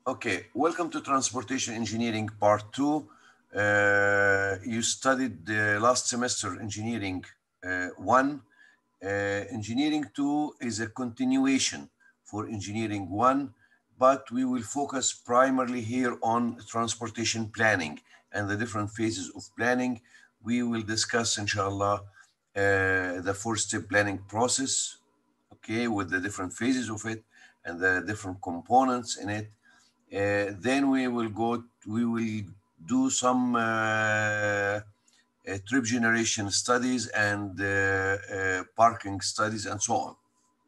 Okay, welcome to Transportation Engineering Part 2. Uh, you studied the last semester Engineering uh, 1. Uh, engineering 2 is a continuation for Engineering 1, but we will focus primarily here on transportation planning and the different phases of planning. We will discuss, inshallah, uh, the four-step planning process, okay, with the different phases of it and the different components in it. Uh, then we will go, we will do some uh, uh, trip generation studies and uh, uh, parking studies and so on.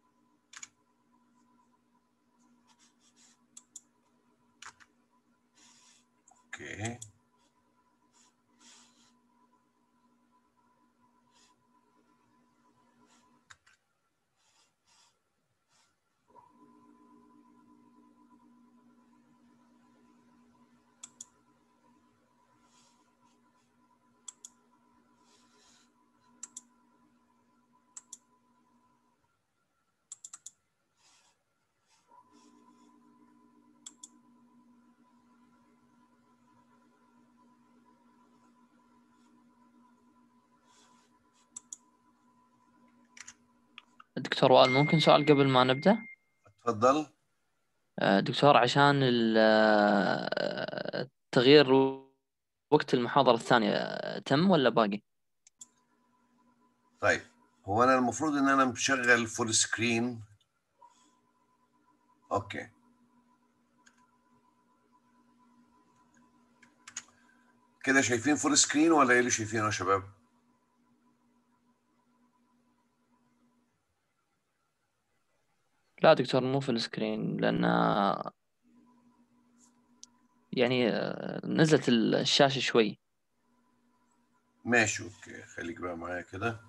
Okay. دكتور وائل ممكن سؤال قبل ما نبدأ؟ تفضل آه، دكتور عشان ال- آه، تغيير وقت المحاضرة الثانية آه، تم ولا باقي؟ طيب هو انا المفروض ان انا مشغل فول سكرين اوكي كده شايفين فول سكرين ولا ايه اللي شايفينه يا شباب لا دكتور مو في السكرين لأن آه، يعني آه، نزلت الشاشة شوي ماشي اوكي خليك بقى معايا كده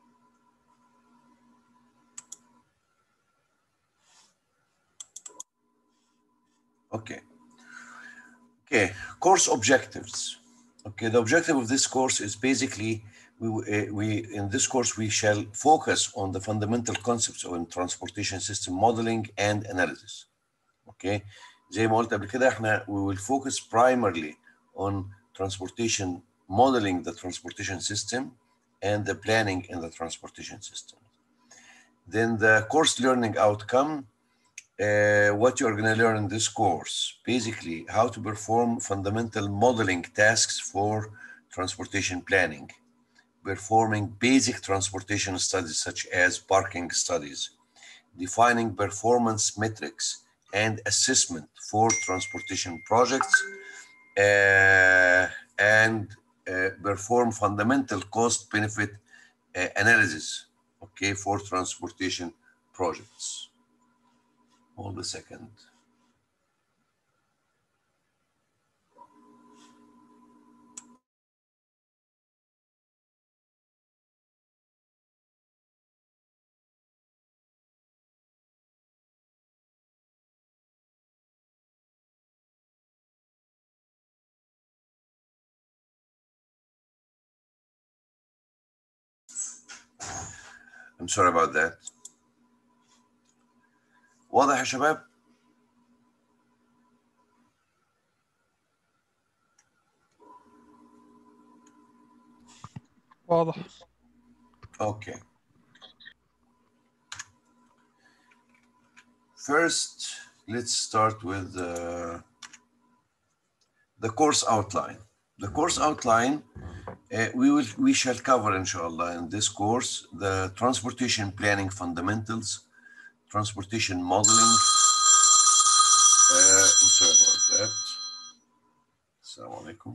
Okay. Okay, course objectives. Okay, the objective of this course is basically we, uh, we in this course we shall focus on the fundamental concepts of transportation system modeling and analysis. Okay, زي ما قلت قبل كده احنا we will focus primarily on transportation modeling the transportation system and the planning in the transportation system. Then the course learning outcome uh, what you're going to learn in this course. Basically, how to perform fundamental modeling tasks for transportation planning, performing basic transportation studies such as parking studies, defining performance metrics and assessment for transportation projects, uh, and uh, perform fundamental cost benefit uh, analysis, okay, for transportation projects. Hold a second. I'm sorry about that. واضح يا شباب؟ واضح Okay. First, let's start with uh, the course outline. The course outline, uh, we will we shall cover, inshallah, in this course the transportation planning fundamentals, transportation modeling. Uh, I'm sorry about that. Assalamu alaikum.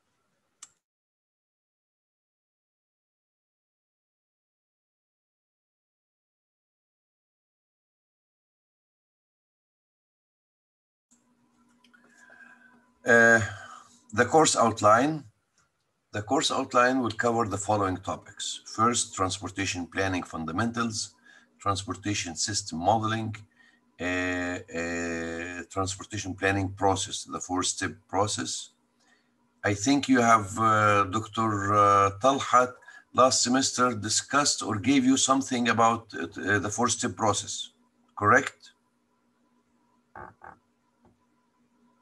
Uh, the course outline. The course outline will cover the following topics. First, transportation planning fundamentals, transportation system modeling, uh, uh, transportation planning process, the four-step process. I think you have uh, Dr. Uh, Talhat last semester discussed or gave you something about uh, the four-step process, correct?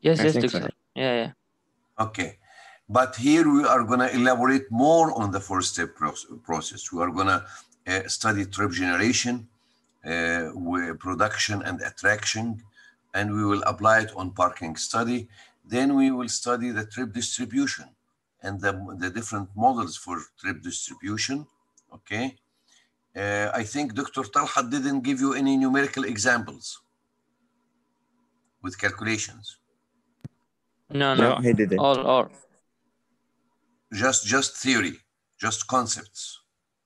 Yes, I yes, think so. Doctor. Yeah, yeah. Okay. But here we are going to elaborate more on the four step proce- process. We are going to uh, study trip generation, uh, with production and attraction, and we will apply it on parking study. Then we will study the trip distribution and the, the different models for trip distribution. Okay. Uh, I think Dr. Talha didn't give you any numerical examples with calculations. No, no. No, he didn't. All, all. just just theory just concepts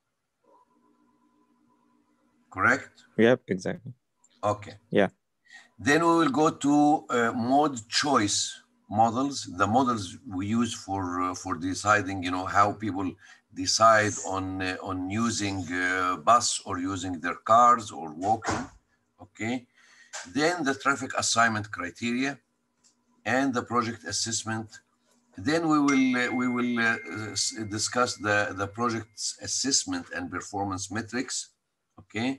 correct Yep, exactly. okay Yeah. then we will go to uh, mode choice models the models we use for uh, for deciding you know how people decide on uh, on using uh, bus or using their cars or walking okay then the traffic assignment criteria and the project assessment then we will uh, we will uh, uh, s- discuss the the project's assessment and performance metrics okay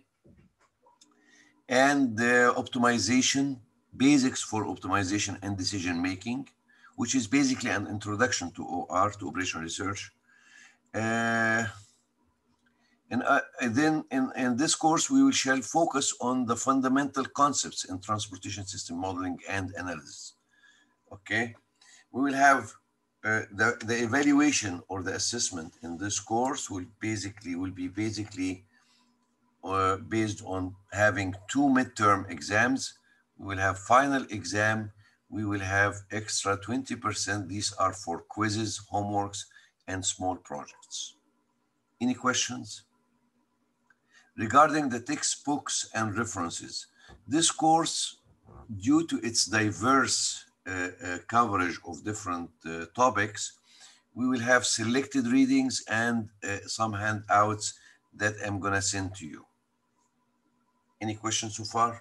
and uh, optimization basics for optimization and decision making which is basically an introduction to or to operational research uh, and uh, and then in, in this course we will shall focus on the fundamental concepts in transportation system modeling and analysis okay we will have uh, the, the evaluation or the assessment in this course will basically will be basically uh, based on having two midterm exams. We will have final exam. We will have extra 20%. These are for quizzes, homeworks, and small projects. Any questions? Regarding the textbooks and references, this course, due to its diverse uh, uh, coverage of different uh, topics, we will have selected readings and uh, some handouts that I'm going to send to you. Any questions so far?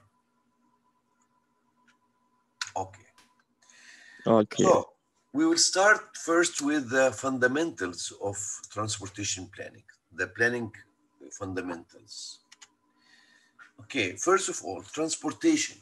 Okay. All clear. So we will start first with the fundamentals of transportation planning, the planning fundamentals. Okay, first of all, transportation.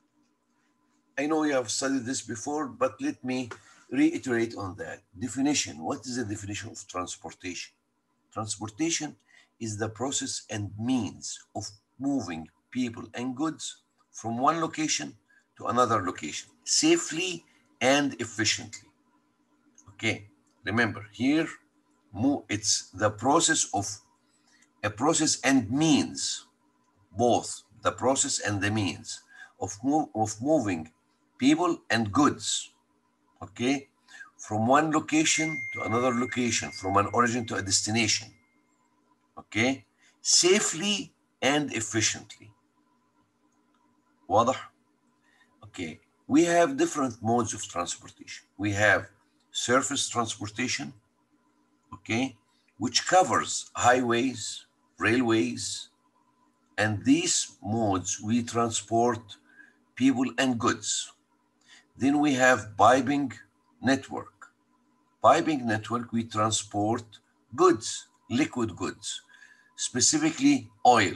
I know you have studied this before, but let me reiterate on that. Definition. What is the definition of transportation? Transportation is the process and means of moving people and goods from one location to another location safely and efficiently. Okay, remember here, mo- it's the process of a process and means, both the process and the means of, move, of moving people and goods. Okay, from one location to another location, from an origin to a destination. Okay, safely and efficiently. واضح؟ Okay, we have different modes of transportation. We have surface transportation, okay, which covers highways, railways, and these modes we transport people and goods. Then we have piping network. Piping network, we transport goods, liquid goods, specifically oil.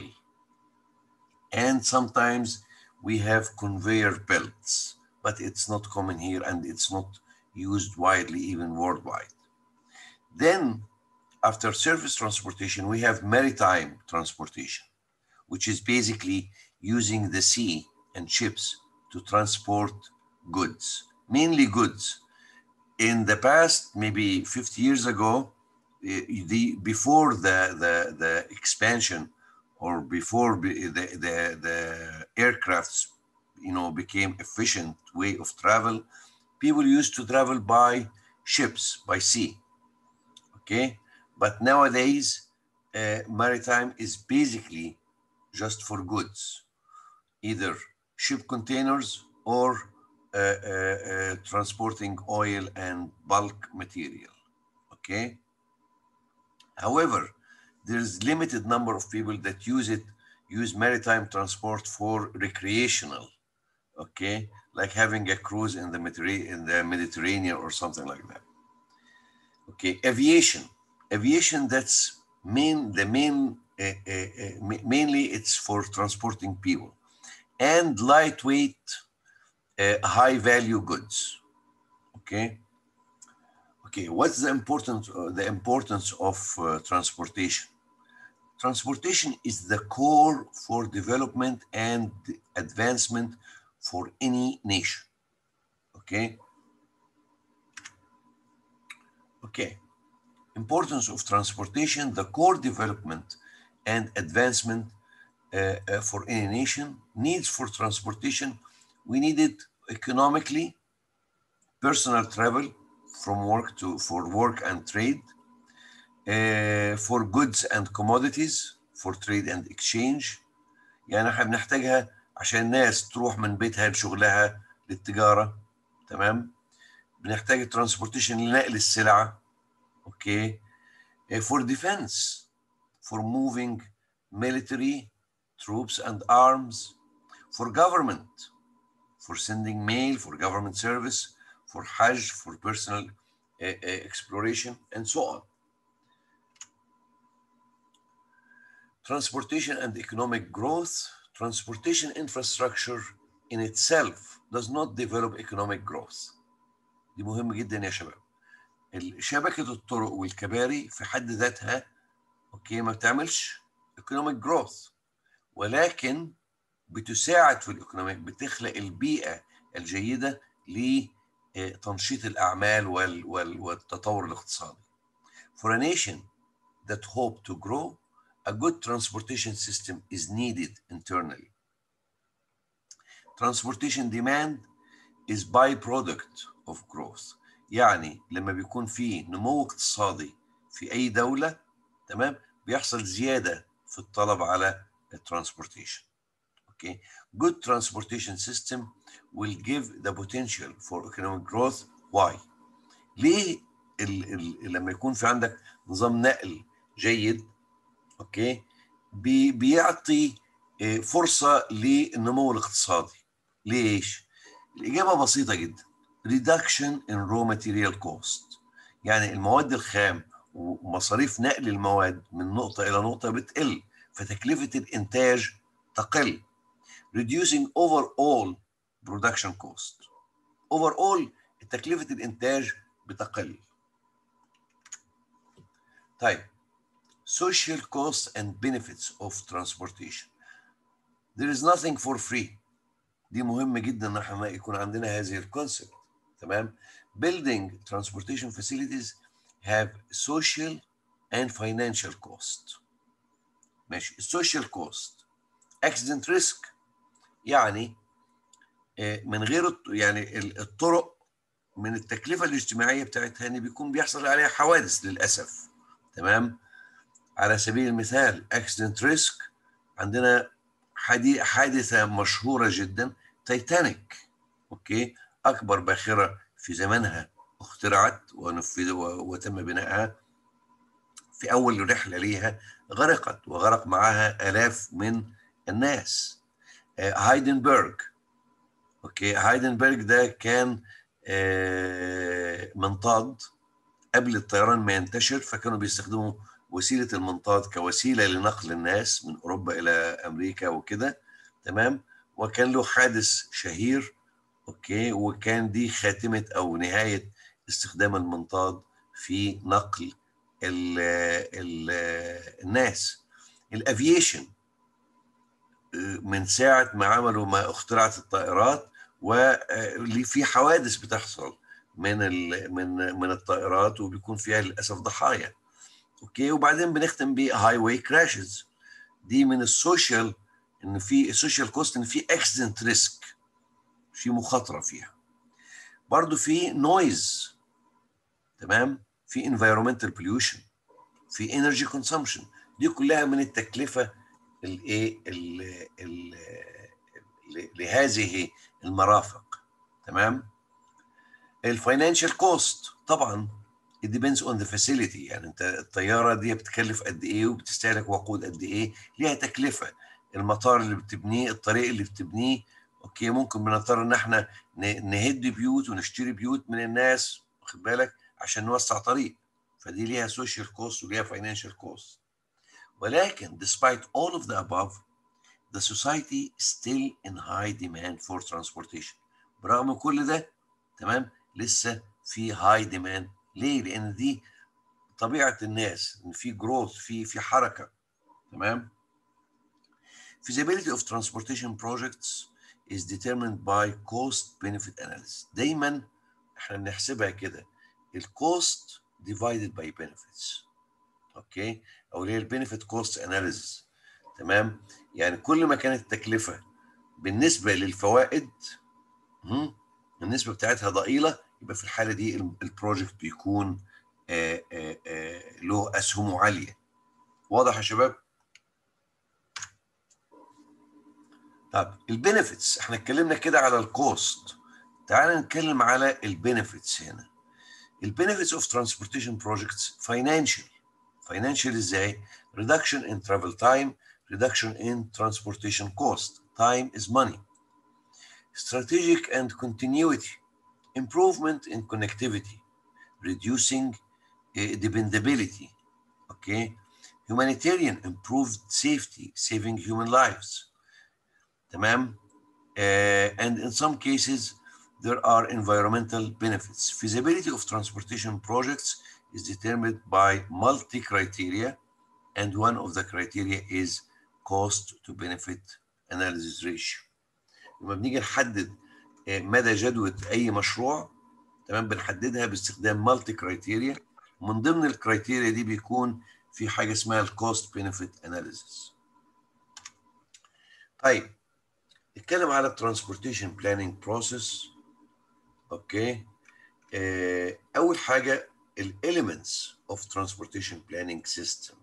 And sometimes we have conveyor belts, but it's not common here and it's not used widely, even worldwide. Then, after surface transportation, we have maritime transportation, which is basically using the sea and ships to transport goods, mainly goods. In the past, maybe 50 years ago, eh, the, before the, the, the expansion or before be- the, the, the aircrafts you know became efficient way of travel people used to travel by ships by sea okay but nowadays uh, maritime is basically just for goods either ship containers or uh, uh, uh, transporting oil and bulk material okay however there's limited number of people that use it use maritime transport for recreational okay like having a cruise in the Mediterranean in the Mediterranean or something like that okay aviation aviation that's main the main uh, uh, uh, ma- mainly it's for transporting people and lightweight uh, high value goods okay okay what's the importance uh, the importance of uh, transportation transportation is the core for development and advancement for any nation okay okay importance of transportation the core development and advancement uh, uh, for any nation needs for transportation we need it economically personal travel from work to for work and trade uh, for goods and commodities for trade and exchange يعني احنا بنحتاجها عشان الناس تروح من بيتها لشغلها للتجارة تمام بنحتاج الترانسبورتيشن لنقل السلعة اوكي uh, for defense for moving military troops and arms for government for sending mail for government service for hajj for personal uh, uh, exploration and so on transportation and economic growth transportation infrastructure in itself does not develop economic growth دي مهم جدا يا شباب شبكة الطرق والكباري في حد ذاتها اوكي ما بتعملش economic growth ولكن بتساعد في الايكونوميك بتخلق البيئة الجيدة لتنشيط الأعمال وال وال والتطور الاقتصادي. For a nation that hope to grow, a good transportation system is needed internally. Transportation demand is byproduct of growth. يعني لما بيكون في نمو اقتصادي في أي دولة تمام بيحصل زيادة في الطلب على الترانسبورتيشن. Okay. Good transportation system will give the potential for economic growth. Why? ليه ال ال لما يكون في عندك نظام نقل جيد اوكي بي بيعطي فرصه للنمو الاقتصادي ليش الاجابه بسيطه جدا reduction in raw material cost يعني المواد الخام ومصاريف نقل المواد من نقطه الى نقطه بتقل فتكلفه الانتاج تقل reducing overall production cost overall تكلفه الانتاج بتقل طيب social costs and benefits of transportation there is nothing for free دي مهم جدا ان احنا يكون عندنا هذه الكونسبت تمام building transportation facilities have social and financial cost ماشي social cost accident risk يعني من غير يعني الطرق من التكلفة الاجتماعية بتاعتها ان بيكون بيحصل عليها حوادث للأسف تمام على سبيل المثال اكسيدنت ريسك عندنا حادثة مشهورة جدا تايتانيك اوكي اكبر باخرة في زمانها اخترعت ونفذ وتم بنائها في اول رحلة ليها غرقت وغرق معها الاف من الناس هايدنبرج اوكي هايدنبرج ده كان منطاد قبل الطيران ما ينتشر فكانوا بيستخدموا وسيله المنطاد كوسيله لنقل الناس من اوروبا الى امريكا وكده تمام وكان له حادث شهير اوكي وكان دي خاتمه او نهايه استخدام المنطاد في نقل ال ال الناس الافيشن من ساعه ما عملوا ما اخترعت الطائرات واللي في حوادث بتحصل من من من الطائرات وبيكون فيها للاسف ضحايا اوكي وبعدين بنختم بهاي واي كراشز دي من السوشيال ان في السوشيال كوست ان في اكسيدنت ريسك في مخاطره فيها برضو في نويز تمام في environmental pollution في energy consumption دي كلها من التكلفه الايه لهذه المرافق تمام الفاينانشال كوست طبعا it depends on the facility يعني انت الطياره دي بتكلف قد ايه وبتستهلك وقود قد ايه ليها تكلفه المطار اللي بتبنيه الطريق اللي بتبنيه اوكي ممكن بنضطر ان احنا نهد بيوت ونشتري بيوت من الناس واخد بالك عشان نوسع طريق فدي ليها سوشيال كوست وليها فاينانشال كوست ولكن despite all of the above the society still in high demand for transportation برغم كل ده تمام لسه في هاي ديماند ليه؟ لان دي طبيعه الناس ان في جروث في في حركه تمام feasibility of transportation projects is determined by cost benefit analysis دايما احنا بنحسبها كده الكوست divided by benefits اوكي او اللي هي البنفيت كوست اناليسيس تمام يعني كل ما كانت التكلفه بالنسبه للفوائد مم، النسبه بتاعتها ضئيله يبقى في الحاله دي ال- البروجكت بيكون آه، آه، آه، له اسهمه عاليه واضح يا شباب طب البنفيتس احنا اتكلمنا كده على الكوست تعال نتكلم على البنفيتس هنا البنفيتس اوف ترانسبورتيشن بروجكتس فاينانشال فاينانشال ازاي reduction in travel time reduction in transportation cost time is money strategic and continuity improvement in connectivity reducing uh, dependability okay humanitarian improved safety saving human lives تمام uh, and in some cases there are environmental benefits feasibility of transportation projects is determined by multi criteria and one of the criteria is cost to benefit analysis ratio لما بنيجي نحدد آه، مدى جدوى اي مشروع تمام بنحددها باستخدام مالتي كرايتيريا من ضمن الكرايتيريا دي بيكون في حاجه اسمها الكوست بينفيت اناليسيس طيب نتكلم على الترانسبورتيشن بلاننج بروسيس اوكي آه، اول حاجه الاليمنتس اوف ترانسبورتيشن بلاننج سيستم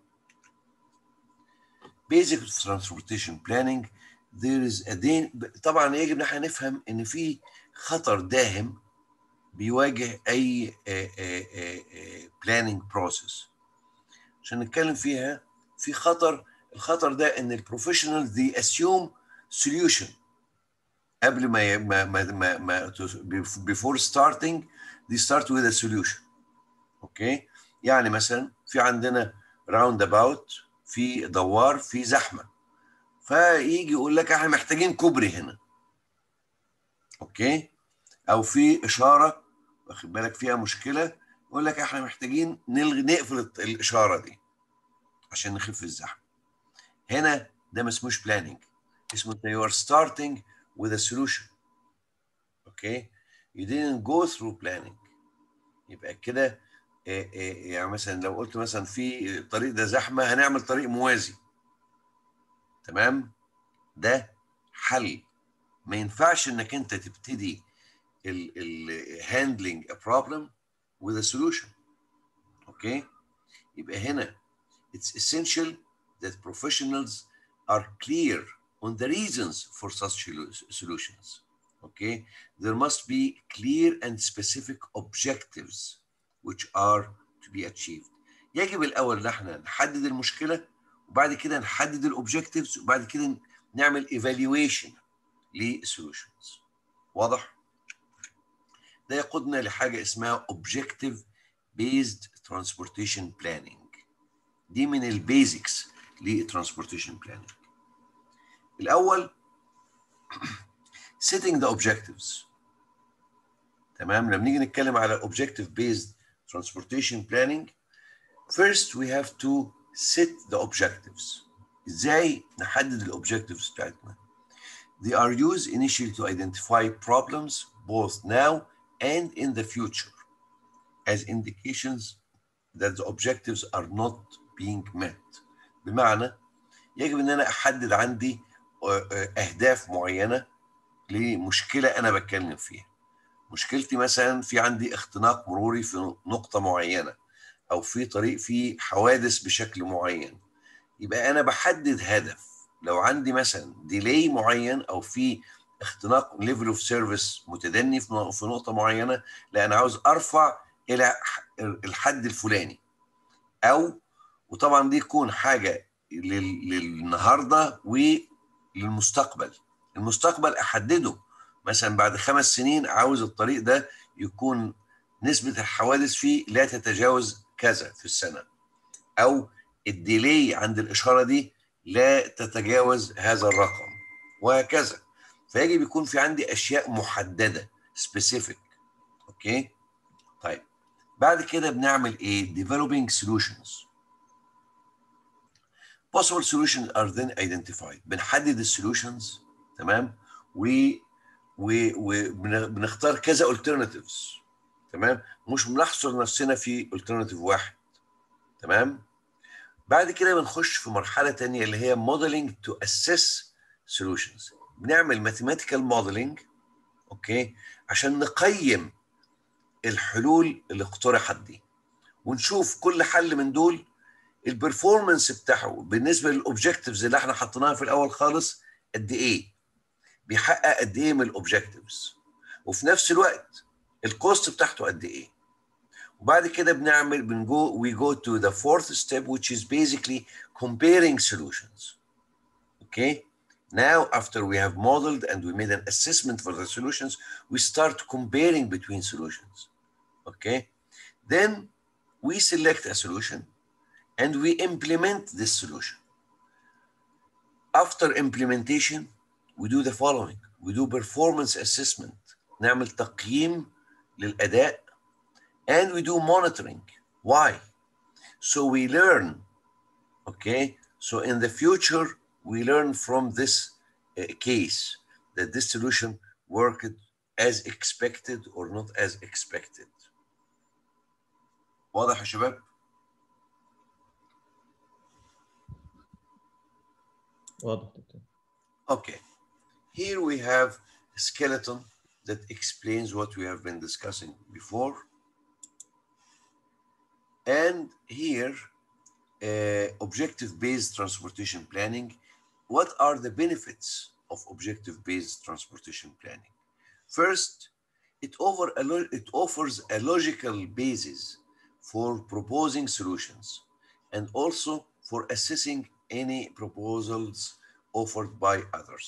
basic of transportation planning there is a dan- طبعا يجب ان احنا نفهم ان في خطر داهم بيواجه اي بلاننج بروسيس عشان نتكلم فيها في خطر الخطر ده ان البروفيشنال دي assume solution قبل ما ي- ما ما ما, ما before starting they start with a solution اوكي يعني مثلا في عندنا راوند اباوت في دوار في زحمه فيجي يقول لك احنا محتاجين كوبري هنا اوكي او في اشاره واخد بالك فيها مشكله يقول لك احنا محتاجين نلغي نقفل الت- الاشاره دي عشان نخف الزحمه هنا ده ما اسموش بلاننج اسمه انت you are starting with a solution اوكي you didn't go through planning يبقى كده آه، آه، يعني مثلا لو قلت مثلا في الطريق ده زحمه هنعمل طريق موازي تمام ده حل ما ينفعش انك انت تبتدي ال ال handling a problem with a solution اوكي يبقى هنا it's essential that professionals are clear on the reasons for such solutions okay there must be clear and specific objectives which are to be achieved يجب الاول ان احنا نحدد المشكله وبعد كده نحدد الاوبجكتيفز وبعد كده نعمل ايفالويشن للسولوشنز واضح ده يقودنا لحاجه اسمها objective based transportation planning دي من البيزكس للترانسبورتيشن planning الاول setting the objectives تمام لما نيجي نتكلم على objective based transportation planning first we have to set the objectives ازاي نحدد الاوبجكتيفز بتاعتنا they are used initially to identify problems both now and in the future as indications that the objectives are not being met بمعنى يجب ان انا احدد عندي آه، آه، اهداف معينه لمشكله انا بتكلم فيها مشكلتي مثلا في عندي اختناق مروري في نقطه معينه او في طريق فيه حوادث بشكل معين يبقى انا بحدد هدف لو عندي مثلا ديلي معين او في اختناق ليفل اوف سيرفيس متدني في نق- في نقطه معينه لا انا عاوز ارفع الى ح- الحد الفلاني او وطبعا دي يكون حاجه لل- للنهارده وللمستقبل المستقبل احدده مثلا بعد خمس سنين عاوز الطريق ده يكون نسبه الحوادث فيه لا تتجاوز كذا في السنه او الديلي عند الاشاره دي لا تتجاوز هذا الرقم وهكذا فيجب يكون في عندي اشياء محدده specific اوكي طيب بعد كده بنعمل ايه developing solutions possible solutions are then identified بنحدد السولوشنز تمام و وبنختار كذا alternatives تمام مش بنحصر نفسنا في alternative واحد تمام بعد كده بنخش في مرحلة تانية اللي هي modeling to assess solutions بنعمل mathematical modeling اوكي عشان نقيم الحلول اللي اقترحت دي ونشوف كل حل من دول البرفورمانس بتاعه بالنسبه للاوبجكتيفز اللي احنا حطيناها في الاول خالص قد ايه بيحقق قد ايه من الاوبجكتيفز وفي نفس الوقت الكوست بتاعته قد ايه وبعد كده بنعمل بنجو we go to the fourth step which is basically comparing solutions okay now after we have modeled and we made an assessment for the solutions we start comparing between solutions okay then we select a solution and we implement this solution. After implementation, we do the following. We do performance assessment. نعمل تقييم للأداء and we do monitoring. Why? So we learn, okay? So in the future, we learn from this uh, case that this solution worked as expected or not as expected. واضح يا شباب؟ واضح دكتور Okay. Here we have a skeleton that explains what we have been discussing before. And here, uh, objective-based transportation planning. What are the benefits of objective-based transportation planning? First, it, over a lo- it offers a logical basis for proposing solutions and also for assessing any proposals offered by others.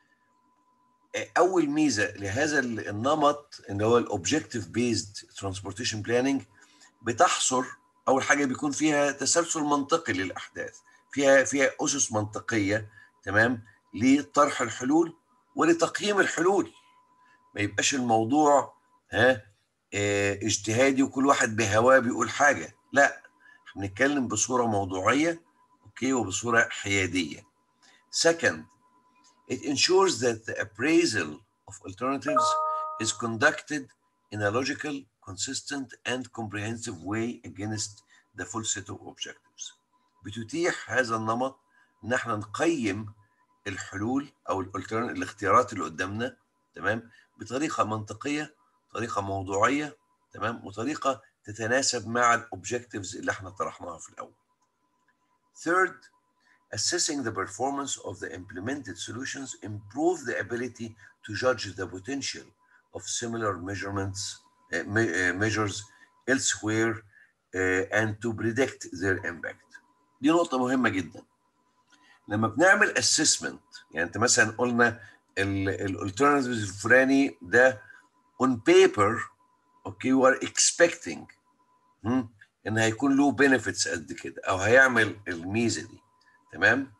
أول ميزة لهذا النمط اللي هو الأوبجكتيف بيزد ترانسبورتيشن بلاننج بتحصر أول حاجة بيكون فيها تسلسل منطقي للأحداث فيها فيها أسس منطقية تمام لطرح الحلول ولتقييم الحلول ما يبقاش الموضوع ها اه اجتهادي وكل واحد بهواه بيقول حاجة لا احنا بنتكلم بصورة موضوعية اوكي وبصورة حيادية Second, it ensures that the appraisal of alternatives is conducted in a logical, consistent, and comprehensive way against the full set of objectives. بتتيح هذا النمط ان احنا نقيم الحلول او الاختيارات اللي قدامنا تمام بطريقه منطقيه طريقه موضوعيه تمام وطريقه تتناسب مع الاوبجكتيفز اللي احنا طرحناها في الاول. Third, assessing the performance of the implemented solutions improve the ability to judge the potential of similar measurements uh, me uh, measures elsewhere uh, and to predict their impact. دي نقطة مهمة جدا. لما بنعمل assessment يعني انت مثلا قلنا الالترناتيف الفلاني ده on paper اوكي we are expecting hmm, ان هيكون له benefits قد كده او هيعمل الميزة دي. تمام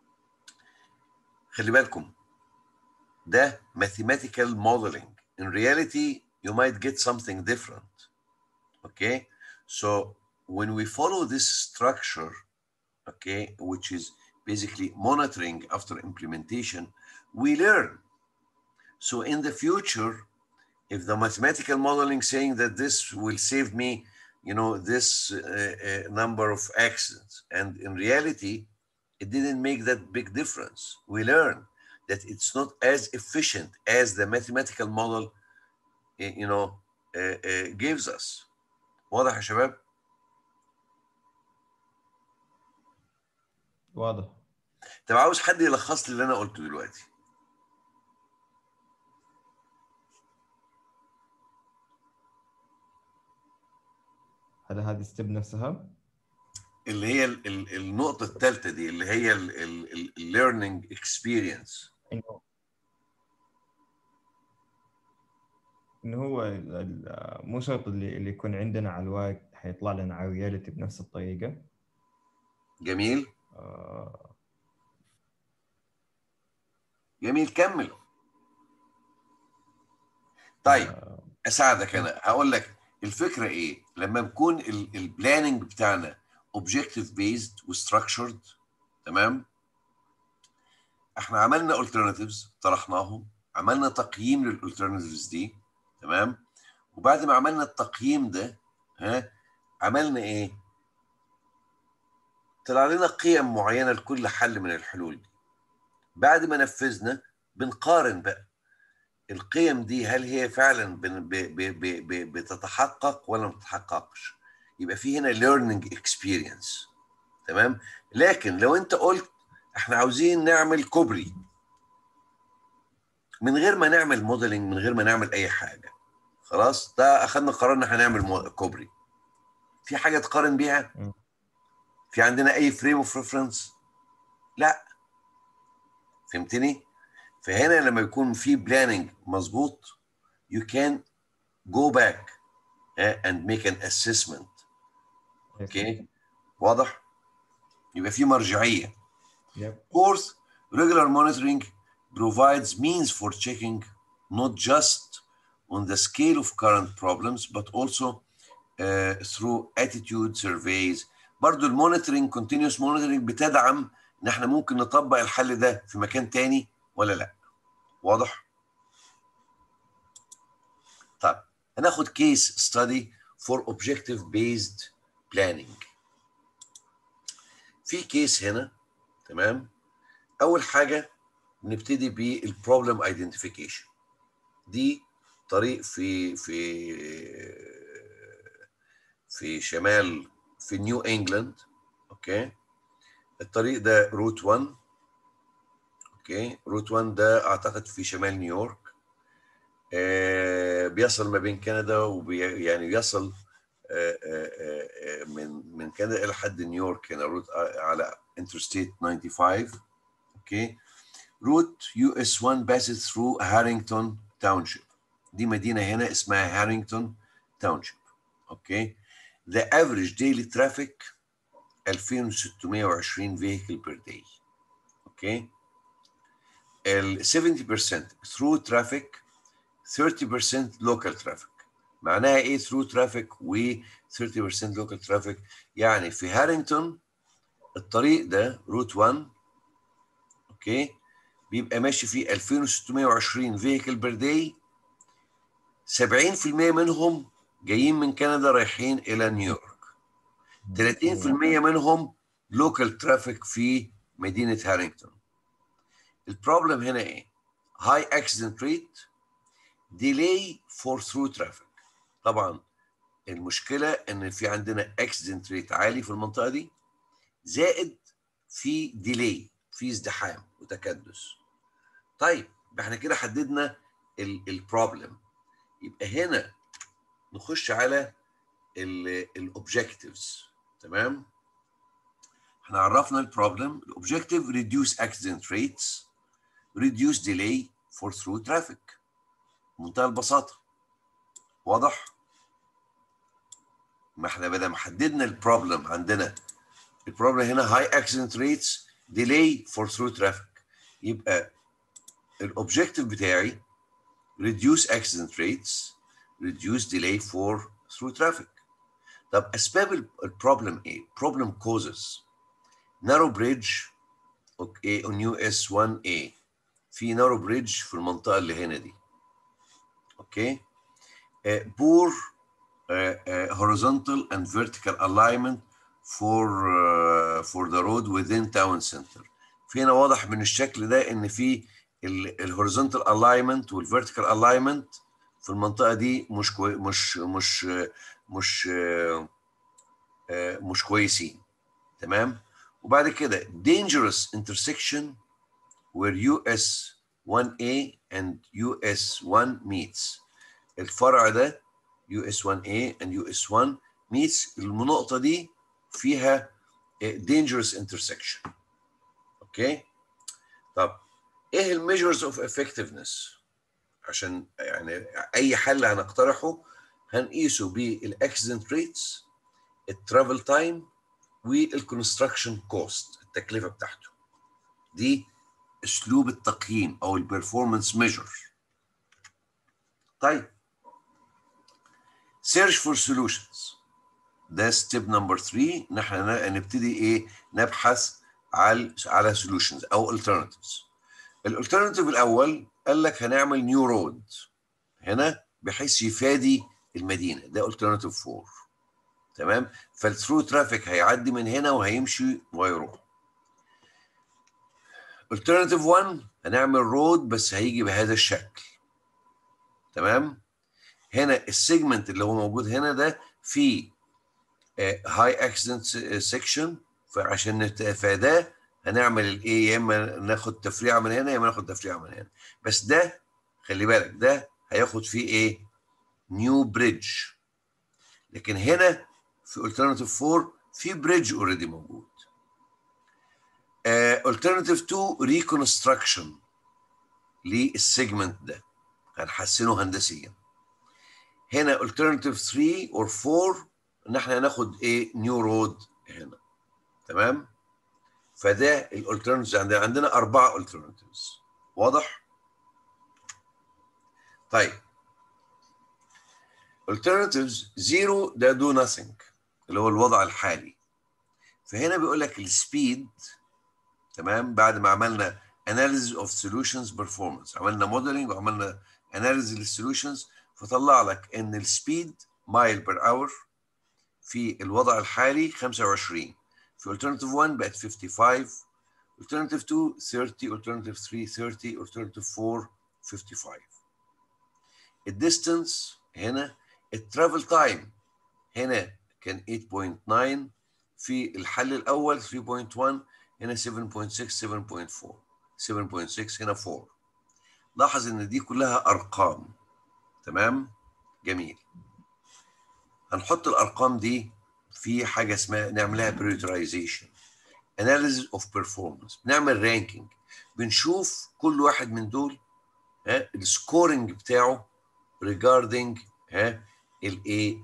خلي بالكم ده mathematical modeling in reality you might get something different okay so when we follow this structure okay which is basically monitoring after implementation we learn so in the future if the mathematical modeling saying that this will save me you know this uh, uh, number of accidents and in reality it didn't make that big difference. We learn that it's not as efficient as the mathematical model, you know, uh, uh, gives us. واضح يا شباب؟ واضح طب عاوز حد يلخص لي اللي انا قلته دلوقتي. هل هذه ستيب نفسها؟ اللي هي ال ال النقطة الثالثة دي اللي هي الليرنينج اكسبيرينس انه انه هو ال- ال- مو شرط اللي اللي يكون عندنا على الواقع حيطلع لنا على الرياليتي بنفس الطريقه جميل آه، جميل كمل طيب آه، اساعدك انا هقول لك الفكره ايه لما بيكون البلاننج بتاعنا اوبجكتيف بيزد وستراكشرد تمام احنا عملنا alternatives طرحناهم عملنا تقييم للالترناتيفز دي تمام وبعد ما عملنا التقييم ده ها عملنا ايه طلع لنا قيم معينه لكل حل من الحلول دي بعد ما نفذنا بنقارن بقى القيم دي هل هي فعلا بن- ب- ب- ب- ب- بتتحقق ولا ما بتتحققش يبقى في هنا learning experience تمام لكن لو انت قلت احنا عاوزين نعمل كوبري من غير ما نعمل موديلنج من غير ما نعمل اي حاجه خلاص ده اخذنا قرار ان احنا نعمل مو- كوبري في حاجه تقارن بيها مم. في عندنا اي فريم اوف ريفرنس لا فهمتني فهنا لما يكون في بلاننج مظبوط you can go back uh, and make an assessment اوكي واضح يبقى في مرجعيه Yep. Fourth, regular monitoring provides means for checking not just on the scale of current problems but also uh, through attitude surveys. برضو المونيتورنج continuous monitoring بتدعم ان احنا ممكن نطبق الحل ده في مكان تاني ولا لا. واضح؟ طيب هناخد case study for objective based planning. في كيس هنا تمام اول حاجه نبتدي بالبروبلم ايدنتيفيكيشن دي طريق في في في شمال في نيو انجلاند اوكي الطريق ده روت 1 اوكي روت 1 ده اعتقد في شمال نيويورك آه بيصل ما بين كندا وبي يعني يصل آه آه آه من من كندا الى حد نيويورك هنا روت على انترستيت 95 اوكي روت يو اس 1 passes through هارينغتون تاونشيب دي مدينه هنا اسمها هارينغتون تاونشيب اوكي the average daily traffic 2620 vehicle per day اوكي ال 70% through traffic 30% local traffic معناها ايه through traffic و 30% local traffic يعني في هارينغتون الطريق ده روت 1 اوكي بيبقى ماشي فيه 2620 فيكل بير داي 70% منهم جايين من كندا رايحين الى نيويورك 30% منهم لوكال ترافيك في مدينه هارينغتون البروبلم هنا ايه هاي اكسيدنت ريت ديلي فور ثرو ترافيك طبعا المشكله ان في عندنا اكسيدنت ريت عالي في المنطقه دي زائد في ديلي في ازدحام وتكدس طيب احنا كده حددنا البروبلم يبقى هنا نخش على الاوبجكتيفز تمام احنا عرفنا البروبلم الاوبجكتيف ريديوس اكسيدنت ريتس ريديوس ديلي فور ثرو ترافيك بمنتهى البساطه واضح ما احنا بدل ما حددنا البروبلم عندنا البروبلم هنا هاي اكسيدنت ريتس ديلي فور ثرو ترافيك يبقى الاوبجكتيف بتاعي reduce accident rates reduce delay for through traffic طب اسباب البروبلم ايه problem causes narrow bridge اوكي on US 1A في narrow bridge في المنطقه اللي هنا دي اوكي uh, poor uh, uh, horizontal and vertical alignment for uh, for the road within town center في هنا واضح من الشكل ده ان في الهوريزونتال الاينمنت والفيرتيكال الاينمنت في المنطقه دي مش كوي مش مش مش مش كويسين تمام وبعد كده dangerous intersection where US 1A and US 1 meets الفرع ده US 1A and US 1 meets النقطة دي فيها dangerous intersection اوكي طب ايه الميجرز اوف افكتفنس عشان يعني اي حل هنقترحه هنقيسه بالاكسيدنت ريتس الترافل تايم والكونستراكشن كوست التكلفه بتاعته دي اسلوب التقييم او البرفورمانس ميجر طيب search for solutions ده ستيب نمبر 3 ان احنا ن- نبتدي ايه نبحث على على solutions او alternatives الالترناتيف الاول قال لك هنعمل نيو رود هنا بحيث يفادي المدينه ده الترناتيف 4 تمام فالثرو ترافيك هيعدي من هنا وهيمشي وهيروح الترناتيف 1 هنعمل رود بس هيجي بهذا الشكل تمام هنا السيجمنت اللي هو موجود هنا ده فيه هاي اكسيدنت سيكشن فعشان نتفاداه هنعمل الايه يا اما ناخد تفريعه من هنا يا اما ناخد تفريعه من هنا بس ده خلي بالك ده هياخد فيه ايه نيو بريدج لكن هنا في alternative 4 في بريدج اوريدي موجود uh, alternative 2 reconstruction للسيجمنت ده هنحسنه هندسيا هنا alternative 3 or 4 ان احنا هناخد ايه نيو رود هنا تمام فده الالترناتيفز عندنا عندنا اربعه alternatives واضح طيب alternatives زيرو ده do nothing اللي هو الوضع الحالي فهنا بيقول لك السبيد تمام بعد ما عملنا analysis of solutions performance عملنا modeling وعملنا analysis للسولوشنز فطلع لك ان السبيد مايل بير اور في الوضع الحالي 25 في alternative 1 بقت 55 alternative 2 30 alternative 3 30 alternative 4 55 الديستانس هنا الترافل تايم هنا كان 8.9 في الحل الاول 3.1 هنا 7.6 7.4 7.6 هنا 4 لاحظ ان دي كلها ارقام تمام جميل هنحط الارقام دي في حاجه اسمها نعملها prioritization analysis of performance بنعمل رانكينج بنشوف كل واحد من دول ها السكورنج بتاعه regarding ها الايه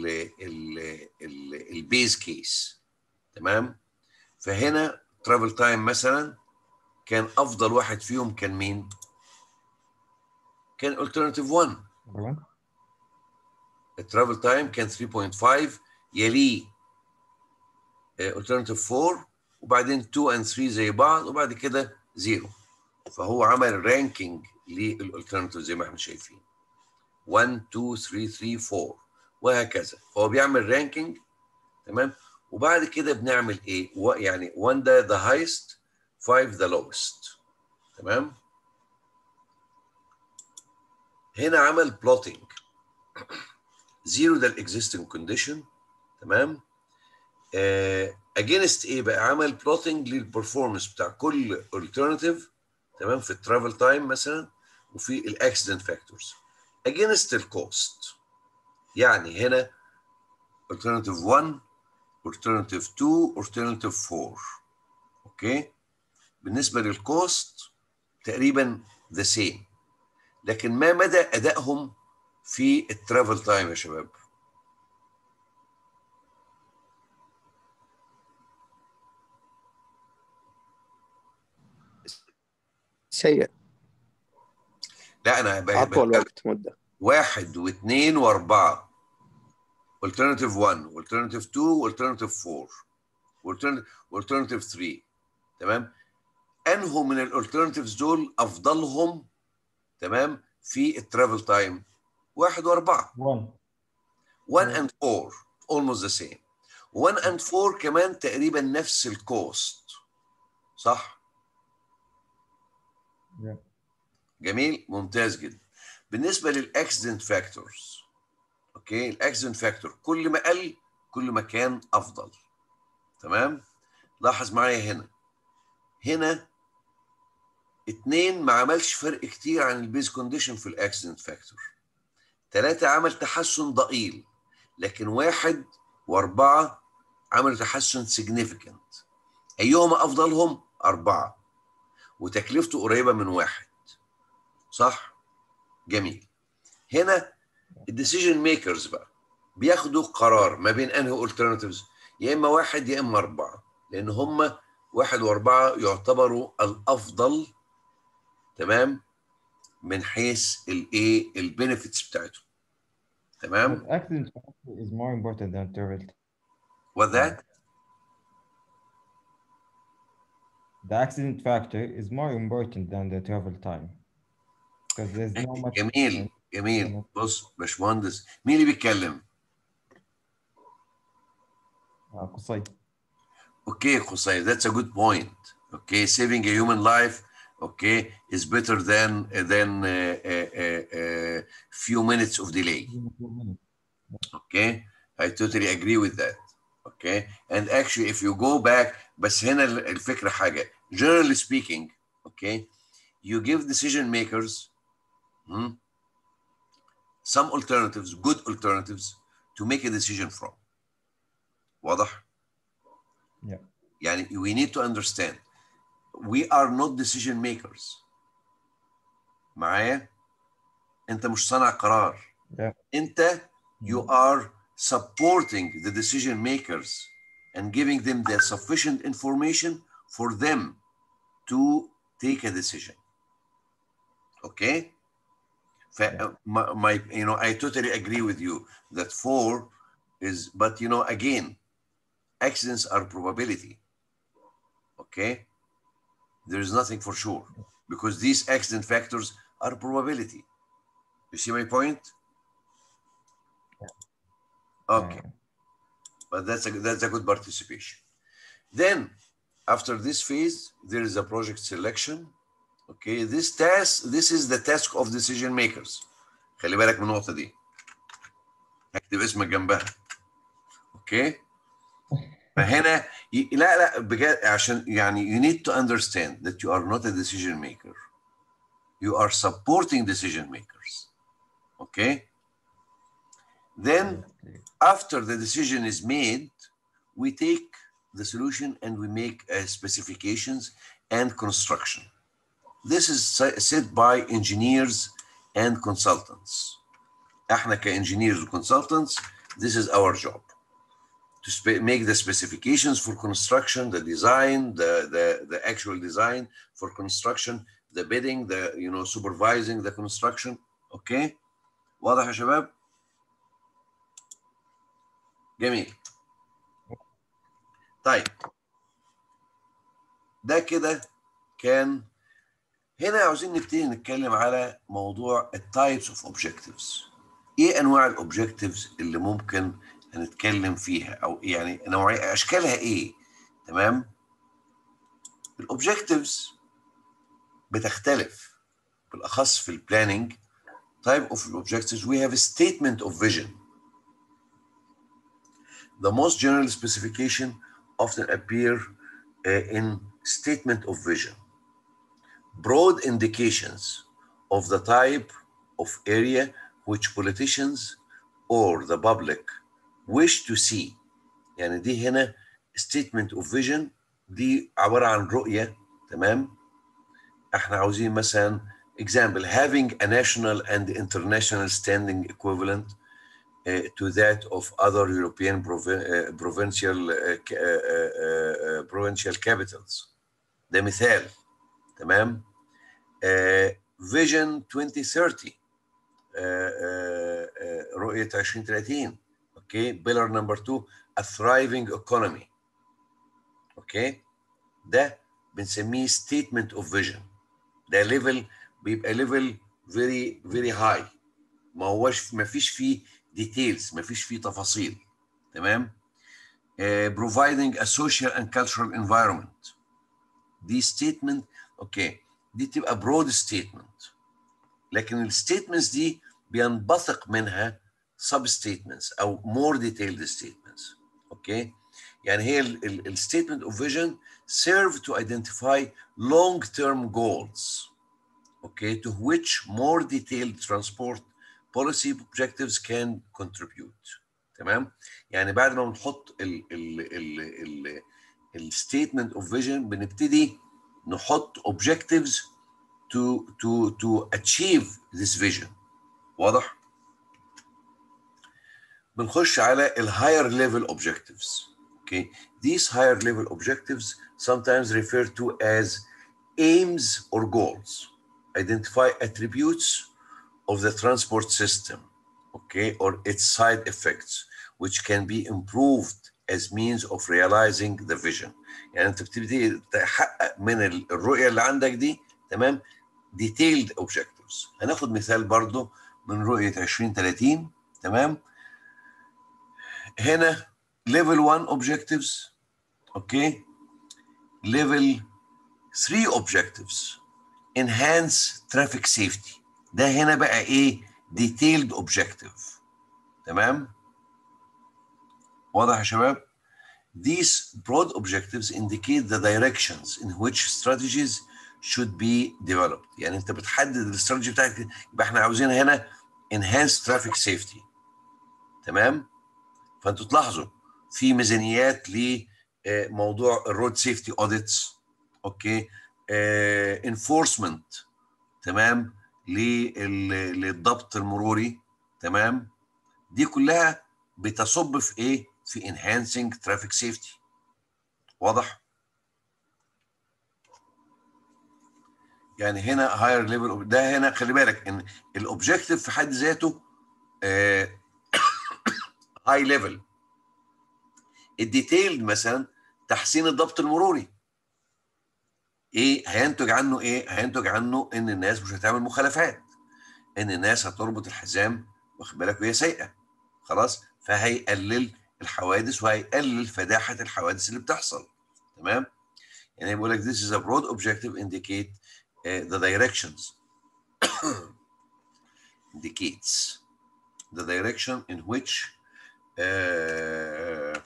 البيز كيس تمام فهنا ترافل تايم مثلا كان افضل واحد فيهم كان مين كان alternative 1 الترافل تايم كان 3.5 يليه alternative 4 وبعدين 2 and 3 زي بعض وبعد كده 0 فهو عمل رانكينج للالترناتيف زي ما احنا شايفين 1 2 3 3 4 وهكذا فهو بيعمل رانكينج تمام وبعد كده بنعمل ايه يعني 1 ده the highest 5 the lowest تمام هنا عمل بلوتنج زيرو ده الاكزيستنج كونديشن تمام اجينست ايه بقى عمل بلوتنج للبرفورمانس بتاع كل alternative تمام في الترافل تايم مثلا وفي الاكسيدنت فاكتورز اجينست الكوست يعني هنا alternative 1 alternative 2 alternative 4 اوكي بالنسبه للكوست تقريبا ذا سيم لكن ما مدى ادائهم في الترافل تايم يا شباب سيء لا انا ب- اطول ب- وقت مده واحد واثنين واربعه alternative 1 alternative 2 alternative 4 alternative alternative 3 تمام انهو من الالترناتيفز دول افضلهم تمام في الترافل تايم واحد واربعه 1 1 and 4 almost the same 1 and 4 كمان تقريبا نفس الكوست صح Yeah. جميل ممتاز جدا بالنسبه للاكسيدنت فاكتورز اوكي الاكسيدنت فاكتور كل ما قل كل ما كان افضل تمام لاحظ معايا هنا هنا اتنين ما عملش فرق كتير عن البيز كونديشن في الاكسيدنت فاكتور ثلاثة عمل تحسن ضئيل لكن واحد واربعة عملوا تحسن significant أيهما أفضلهم؟ أربعة وتكلفته قريبة من واحد صح؟ جميل هنا الديسيجن ميكرز بقى بياخدوا قرار ما بين انهي alternatives يا اما واحد يا اما اربعه لان هم واحد واربعه يعتبروا الافضل تمام من حيث الايه البينيفيتس بتاعتهم تمام But accident factor is more important than travel. what that The accident factor is more important than the travel time. Because there's no much. جميل جميل بص باشمهندس مين اللي بيتكلم آه، قصي. Okay, Qusay, that's a good point. Okay, saving a human life, okay, is better than than uh, uh, uh, uh, few minutes of delay. Okay, I totally agree with that. Okay, and actually, if you go back, بس هنا الفكرة حاجة. Generally speaking, okay, you give decision makers hmm, some alternatives, good alternatives, to make a decision from. واضح؟ Yeah. يعني we need to understand we are not decision makers معايا انت مش صانع قرار Yeah. انت you are supporting the decision makers and giving them the sufficient information for them to take a decision okay ف, my, my you know I totally agree with you that four is but you know again accidents are probability okay there is nothing for sure because these accident factors are probability you see my point okay but that's a that's a good participation then after this phase there is a project selection okay this task this is the task of decision makers خلي بالك من النقطه دي هكتب اسمك جنبها اوكي فهنا ي- لا لا بجد عشان يعني you need to understand that you are not a decision maker you are supporting decision makers okay then after the decision is made we take the solution and we make uh, specifications and construction this is sa- said by engineers and consultants احنا كengineers and consultants this is our job to spe- make the specifications for construction, the design, the, the, the actual design for construction, the bidding, the you know supervising the construction. Okay? واضح يا شباب؟ جميل. طيب ده كده كان هنا عاوزين نبتدي نتكلم على موضوع التايبس اوف اوبجكتيفز. ايه انواع الاوبجكتيفز اللي ممكن هنتكلم فيها او يعني نوعية اشكالها ايه تمام الاوبجكتيفز بتختلف بالاخص في البلاننج type of objectives we have a statement of vision the most general specification often appear uh, in statement of vision broad indications of the type of area which politicians or the public wish to see يعني دي هنا statement of vision دي عبارة عن رؤية تمام احنا عاوزين مثلا example having a national and international standing equivalent uh, to that of other European provi- uh, provincial uh, ca- uh, uh, uh, provincial capitals ده مثال تمام uh, vision 2030 uh, uh, uh, رؤية 2030 اوكي بيلر نمبر 2 a thriving economy اوكي ده بنسميه statement of vision ده ليفل بيبقى ليفل very very high ما هوش ما فيش فيه details ما فيش فيه تفاصيل تمام uh, providing a social and cultural environment دي statement اوكي دي تبقى broad statement لكن الستيتمنتس دي بينبثق منها sub statements او more detailed statements اوكي يعني هي الستيتمنت اوف فيجن serve to identify long term goals okay to which more detailed transport policy objectives can contribute تمام يعني بعد ما بنحط ال ال ال ال الستيتمنت اوف فيجن بنبتدي نحط objectives to to to achieve this vision واضح بنخش على ال higher level objectives okay these higher level objectives sometimes referred to as aims or goals identify attributes of the transport system okay, or its side effects, which can be improved as means of realizing the vision. يعني انت بتبتدي تحقق من ال- الرؤيه اللي عندك دي تمام detailed objectives. هناخد مثال برضو من رؤيه 2030 تمام هنا level 1 objectives اوكي level 3 objectives enhance traffic safety ده هنا بقى ايه detailed objective تمام واضح يا شباب These broad objectives indicate the directions in which strategies should be developed يعني انت بتحدد الاستراتيجي بتاعتك يبقى احنا عاوزين هنا enhance traffic safety تمام فانتوا تلاحظوا في ميزانيات لموضوع الرود سيفتي اوديتس اوكي انفورسمنت تمام لل- للضبط المروري تمام دي كلها بتصب في ايه في enhancing traffic safety واضح يعني هنا higher level ده هنا خلي بالك ان الاوبجيكتيف في حد ذاته هاي ليفل الديتيلد مثلا تحسين الضبط المروري ايه هينتج عنه ايه هينتج عنه ان الناس مش هتعمل مخالفات ان الناس هتربط الحزام واخد بالك وهي سايقه خلاص فهيقلل الحوادث وهيقلل فداحه الحوادث اللي بتحصل تمام يعني بيقول لك this is a broad objective indicate uh, the directions indicates the direction in which uh,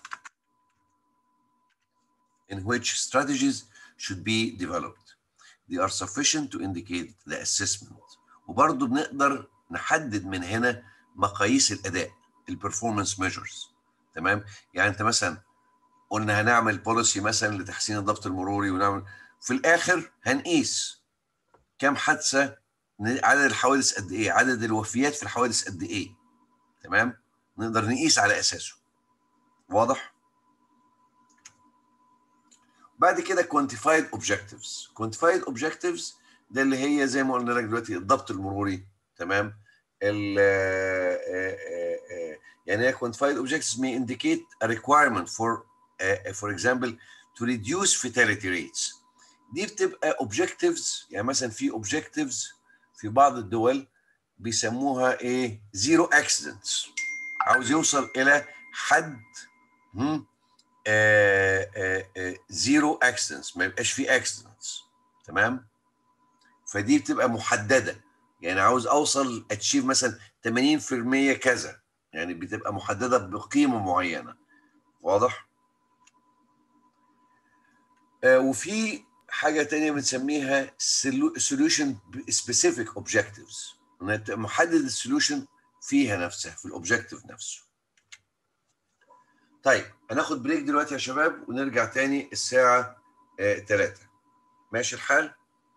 in which strategies should be developed. They are sufficient to indicate the assessment. وبرضه بنقدر نحدد من هنا مقاييس الاداء البرفورمانس ميجرز تمام يعني انت مثلا قلنا هنعمل بوليسي مثلا لتحسين الضبط المروري ونعمل في الاخر هنقيس كم حادثه عدد الحوادث قد ايه عدد الوفيات في الحوادث قد ايه تمام نقدر نقيس على اساسه واضح بعد كده quantified objectives quantified objectives ده اللي هي زي ما قلنا لك دلوقتي الضبط المروري تمام ال يعني هي quantified objectives may indicate a requirement for uh, for example to reduce fatality rates دي بتبقى objectives يعني مثلا في objectives في بعض الدول بيسموها ايه zero accidents عاوز يوصل الى حد هم زيرو اكسيدنتس ما يبقاش فيه اكسيدنتس تمام فدي بتبقى محدده يعني عاوز اوصل اتشيف مثلا 80% كذا يعني بتبقى محدده بقيمه معينه واضح آه وفي حاجه تانية بنسميها solution specific objectives محدد السولوشن فيها نفسها في الاوبجكتيف نفسه طيب هناخد بريك دلوقتي يا شباب ونرجع تاني الساعة 3 آه ماشي الحال؟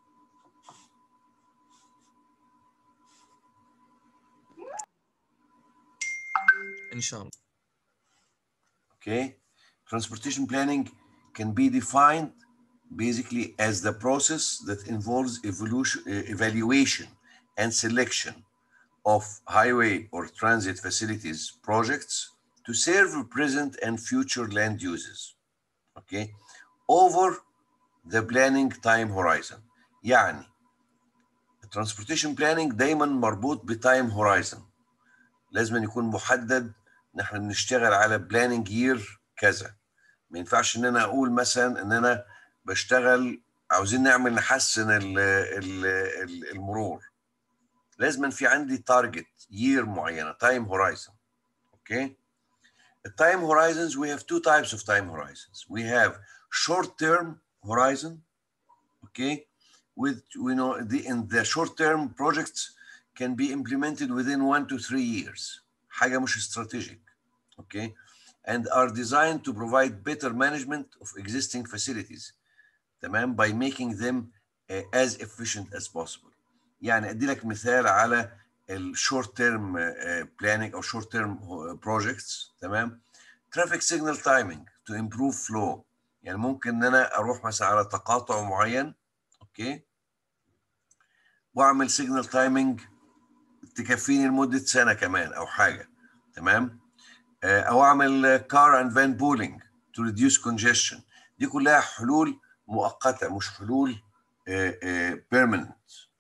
ان شاء الله Okay. Transportation planning can be defined basically as the process that involves evolution, uh, evaluation and selection of highway or transit facilities projects to serve present and future land uses okay over the planning time horizon يعني transportation planning دايما مربوط بتايم horizon لازم يكون محدد نحن بنشتغل على بلاننج يير كذا ما ينفعش ان انا اقول مثلا ان انا بشتغل عاوزين نعمل نحسن ال ال ال المرور لازم في عندي تارجت يير معينه تايم هورايزن اوكي التايم horizons we have two types of time horizons we have short term horizon okay with you know the in the short term projects can be implemented within one to three years حاجه مش strategic okay and are designed to provide better management of existing facilities تمام by making them uh, as efficient as possible يعني ادي لك مثال على الشورت تيرم بلاننج او شورت تيرم بروجكتس تمام ترافيك سيجنال تايمينج تو امبروف فلو يعني ممكن ان انا اروح مثلا على تقاطع معين اوكي واعمل سيجنال تايمينج تكفيني لمده سنه كمان او حاجه تمام آه، او اعمل كار اند فان بولينج تو ريديوس كونجيشن دي كلها حلول مؤقته مش حلول بيرمننت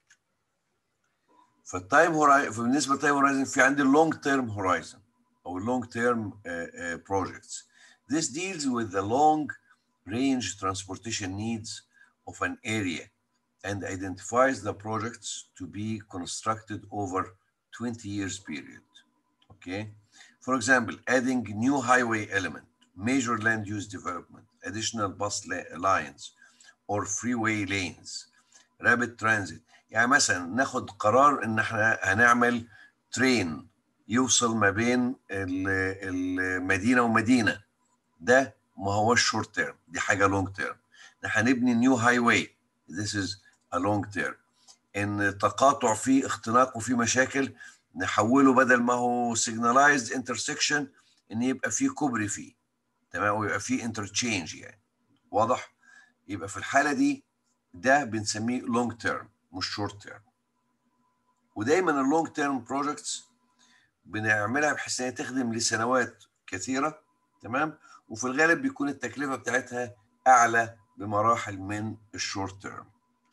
فالتايم هورايزن بالنسبه للتايم هورايزن في عندي اللونج تيرم هورايزن او اللونج تيرم بروجكتس This deals with the long range transportation needs of an area and identifies the projects to be constructed over 20 years period. Okay. For example, adding new highway element, major land use development, additional bus la- lines or freeway lanes, rapid transit. يعني مثلا ناخد قرار ان احنا هنعمل ترين يوصل ما بين ال- المدينه ومدينه ده ما هوش شورت تيرم دي حاجه لونج تيرم احنا هنبني نيو هاي واي this is a long term ان تقاطع فيه اختناق وفيه مشاكل نحوله بدل ما هو signalized intersection ان يبقى فيه كوبري فيه تمام ويبقى فيه interchange يعني واضح يبقى في الحاله دي ده بنسميه long term مش short term ودايما اللونج تيرم بروجكتس بنعملها بحيث ان هي تخدم لسنوات كثيره تمام وفي الغالب بيكون التكلفه بتاعتها اعلى بمراحل من الشورت تيرم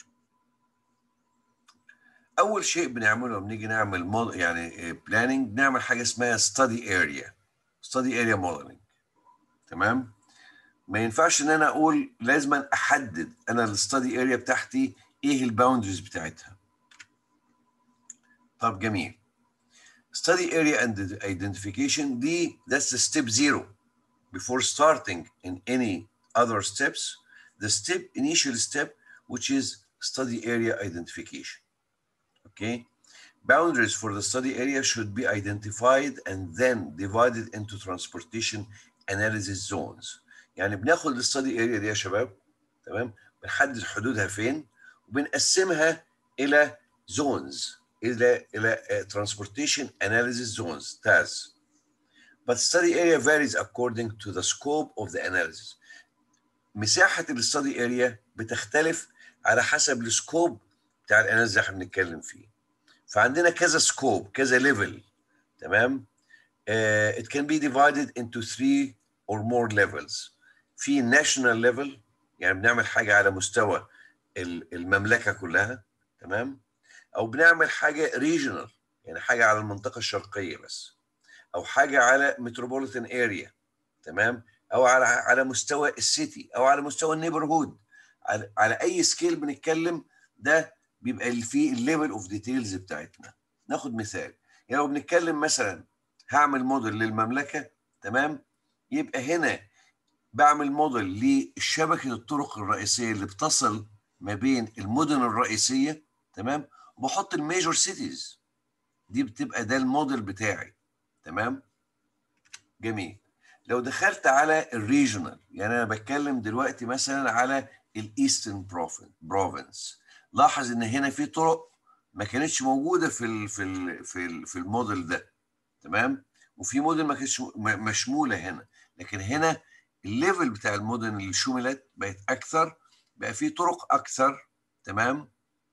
اول شيء بنعمله لما بنيجي نعمل مود يعني بلاننج نعمل حاجه اسمها ستادي اريا ستادي اريا موديلنج تمام ما ينفعش ان انا اقول لازم احدد انا الستادي اريا بتاعتي ايه الباوندريز بتاعتها طب جميل study area and identification دي that's the step zero before starting in any other steps the step initial step which is study area identification okay boundaries for the study area should be identified and then divided into transportation analysis zones يعني بناخد الستادي اريا دي يا شباب تمام بنحدد حدودها فين وبنقسمها الى زونز الى الى uh, transportation analysis zones TAZ but study area varies according to the scope of the analysis مساحة الستادي اريا بتختلف على حسب السكوب بتاع الاناليسيس اللي احنا بنتكلم فيه فعندنا كذا سكوب كذا ليفل تمام uh, it can be divided into three or more levels في national level يعني بنعمل حاجة على مستوى المملكة كلها تمام او بنعمل حاجه ريجونال يعني حاجه على المنطقه الشرقيه بس او حاجه على متروبوليتان اريا تمام او على على مستوى السيتي او على مستوى النيبرهود على, على اي سكيل بنتكلم ده بيبقى فيه الليفل اوف ديتيلز بتاعتنا ناخد مثال يعني لو بنتكلم مثلا هعمل موديل للمملكه تمام يبقى هنا بعمل موديل لشبكه الطرق الرئيسيه اللي بتصل ما بين المدن الرئيسيه تمام وبحط الميجور سيتيز دي بتبقى ده الموديل بتاعي تمام جميل لو دخلت على الريجونال يعني انا بتكلم دلوقتي مثلا على الايسترن بروفنس لاحظ ان هنا في طرق ما كانتش موجوده في ال في ال في ال في الموديل ده تمام وفي موديل ما كانتش مشموله هنا لكن هنا الليفل بتاع المدن اللي شملت بقت اكثر بقى في طرق اكثر تمام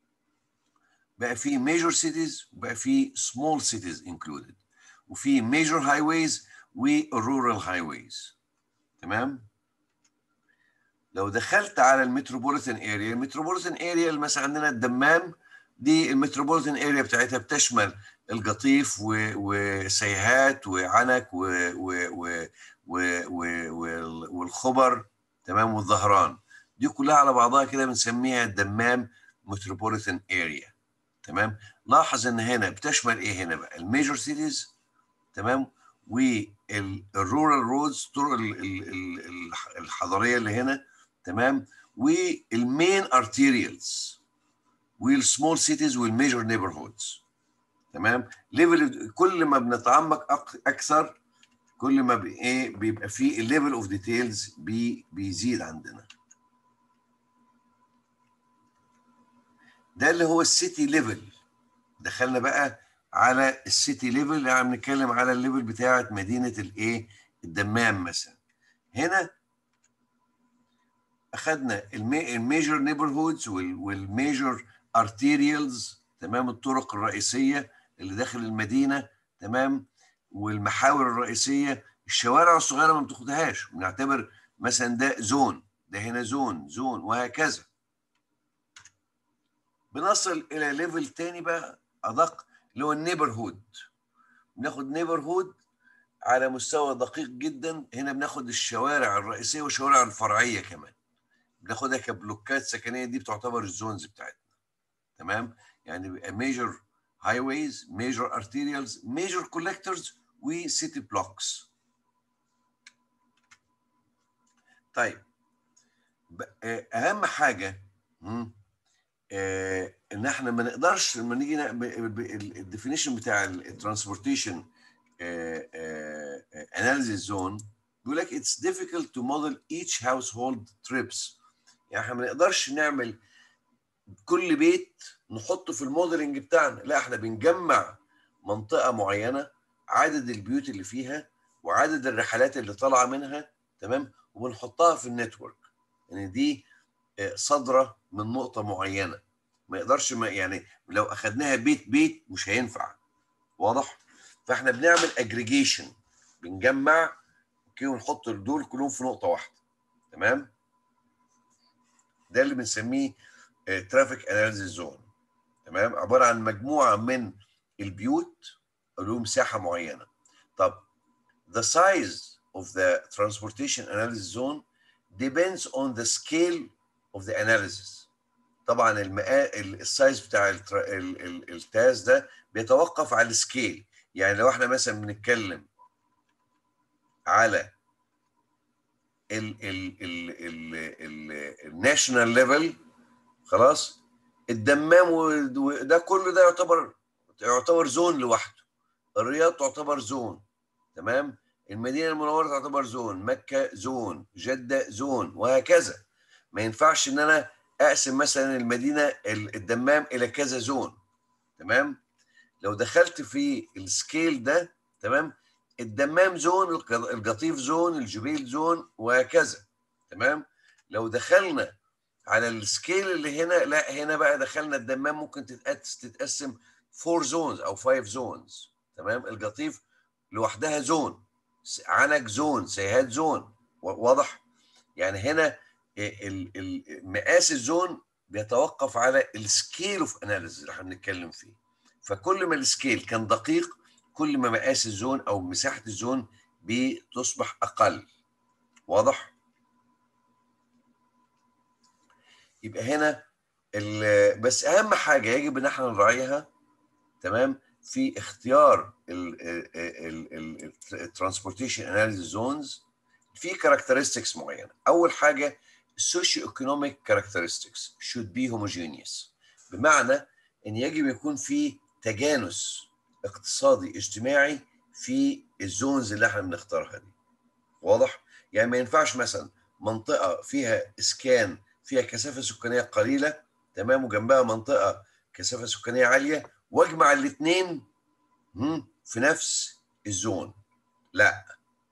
بقى في major cities وبقى في small cities included وفي major highways وrural highways تمام لو دخلت على المتروبوليتان اريا المتروبوليتان اريا مثلا عندنا الدمام دي المتروبوليتان اريا بتاعتها بتشمل القطيف وسيهات وعنك و و و و و والخبر تمام والظهران دي كلها على بعضها كده بنسميها الدمام متروبوليتان اريا تمام لاحظ ان هنا بتشمل ايه هنا بقى الميجور سيتيز تمام والرورال رودز طرق الحضريه اللي هنا تمام والمين ارتيريالز والسمول سيتيز والميجور نيبرهودز تمام ليفل كل ما بنتعمق اكثر كل ما ايه بيبقى فيه الليفل اوف ديتيلز بي بيزيد عندنا ده اللي هو السيتي ليفل دخلنا بقى على السيتي ليفل يعني بنتكلم على الليفل بتاعه مدينه الايه الدمام مثلا هنا اخذنا الميجر نيبرهودز والميجر ارتيريالز تمام الطرق الرئيسيه اللي داخل المدينه تمام والمحاور الرئيسيه الشوارع الصغيره ما بتاخدهاش بنعتبر مثلا ده زون ده هنا زون زون وهكذا بنصل الى ليفل تاني بقى ادق اللي هو النيبرهود بناخد نيبرهود على مستوى دقيق جدا هنا بناخد الشوارع الرئيسيه والشوارع الفرعيه كمان بناخدها كبلوكات سكنيه دي بتعتبر الزونز بتاعتنا تمام يعني بيبقى ميجر هاي ويز ميجر ارتيريالز ميجر كولكتورز وسيتي بلوكس طيب ب- آه، اهم حاجه مم، آه، ان احنا ما نقدرش لما نيجي الديفينيشن بتاع الترانسبورتيشن analysis زون بيقول لك it's difficult to model each household trips يعني احنا ما نقدرش نعمل كل بيت نحطه في الموديلنج بتاعنا لا احنا بنجمع منطقة معينة عدد البيوت اللي فيها وعدد الرحلات اللي طالعة منها تمام وبنحطها في النتورك يعني دي آه، صادرة من نقطة معينة ما يقدرش ما يعني لو اخدناها بيت بيت مش هينفع واضح فاحنا بنعمل اجريجيشن بنجمع اوكي ونحط دول كلهم في نقطة واحدة تمام ده اللي بنسميه ترافيك اناليسيس زون تمام عباره عن مجموعه من البيوت له مساحه معينه طب the size of the transportation analysis zone depends on the scale of the analysis طبعا المقا... ال- السايز بتاع التر... ال... ال... التاز ده بيتوقف على السكيل يعني لو احنا مثلا بنتكلم على ال ال ال ال ال الناشونال ليفل خلاص الدمام و- وده كله ده يعتبر يعتبر زون لوحده الرياض تعتبر زون تمام المدينه المنوره تعتبر زون مكه زون جده زون وهكذا ما ينفعش ان انا اقسم مثلا المدينه ال- الدمام الى كذا زون تمام لو دخلت في السكيل ده تمام الدمام زون الق- القطيف زون الجبيل زون وهكذا تمام لو دخلنا على السكيل اللي هنا لا هنا بقى دخلنا الدمام ممكن تتقس تتقسم فور زونز او فايف زونز تمام القطيف لوحدها زون س- عنك زون سيهات زون و- واضح يعني هنا ال- ال- مقاس الزون بيتوقف على السكيل اوف اناليسيس اللي احنا بنتكلم فيه فكل ما السكيل كان دقيق كل ما مقاس الزون او مساحه الزون بتصبح اقل واضح يبقى هنا ال- بس اهم حاجه يجب ان احنا نراعيها تمام في اختيار الترانسبورتيشن اناليسيس زونز في كاركترستكس معينه اول حاجه السوشيو ايكونوميك كاركترستكس should be homogeneous بمعنى ان يجب يكون في تجانس اقتصادي اجتماعي في الزونز اللي احنا بنختارها دي واضح يعني ما ينفعش مثلا منطقه فيها اسكان فيها كثافه سكانيه قليله تمام وجنبها منطقه كثافه سكانيه عاليه واجمع الاثنين في نفس الزون لا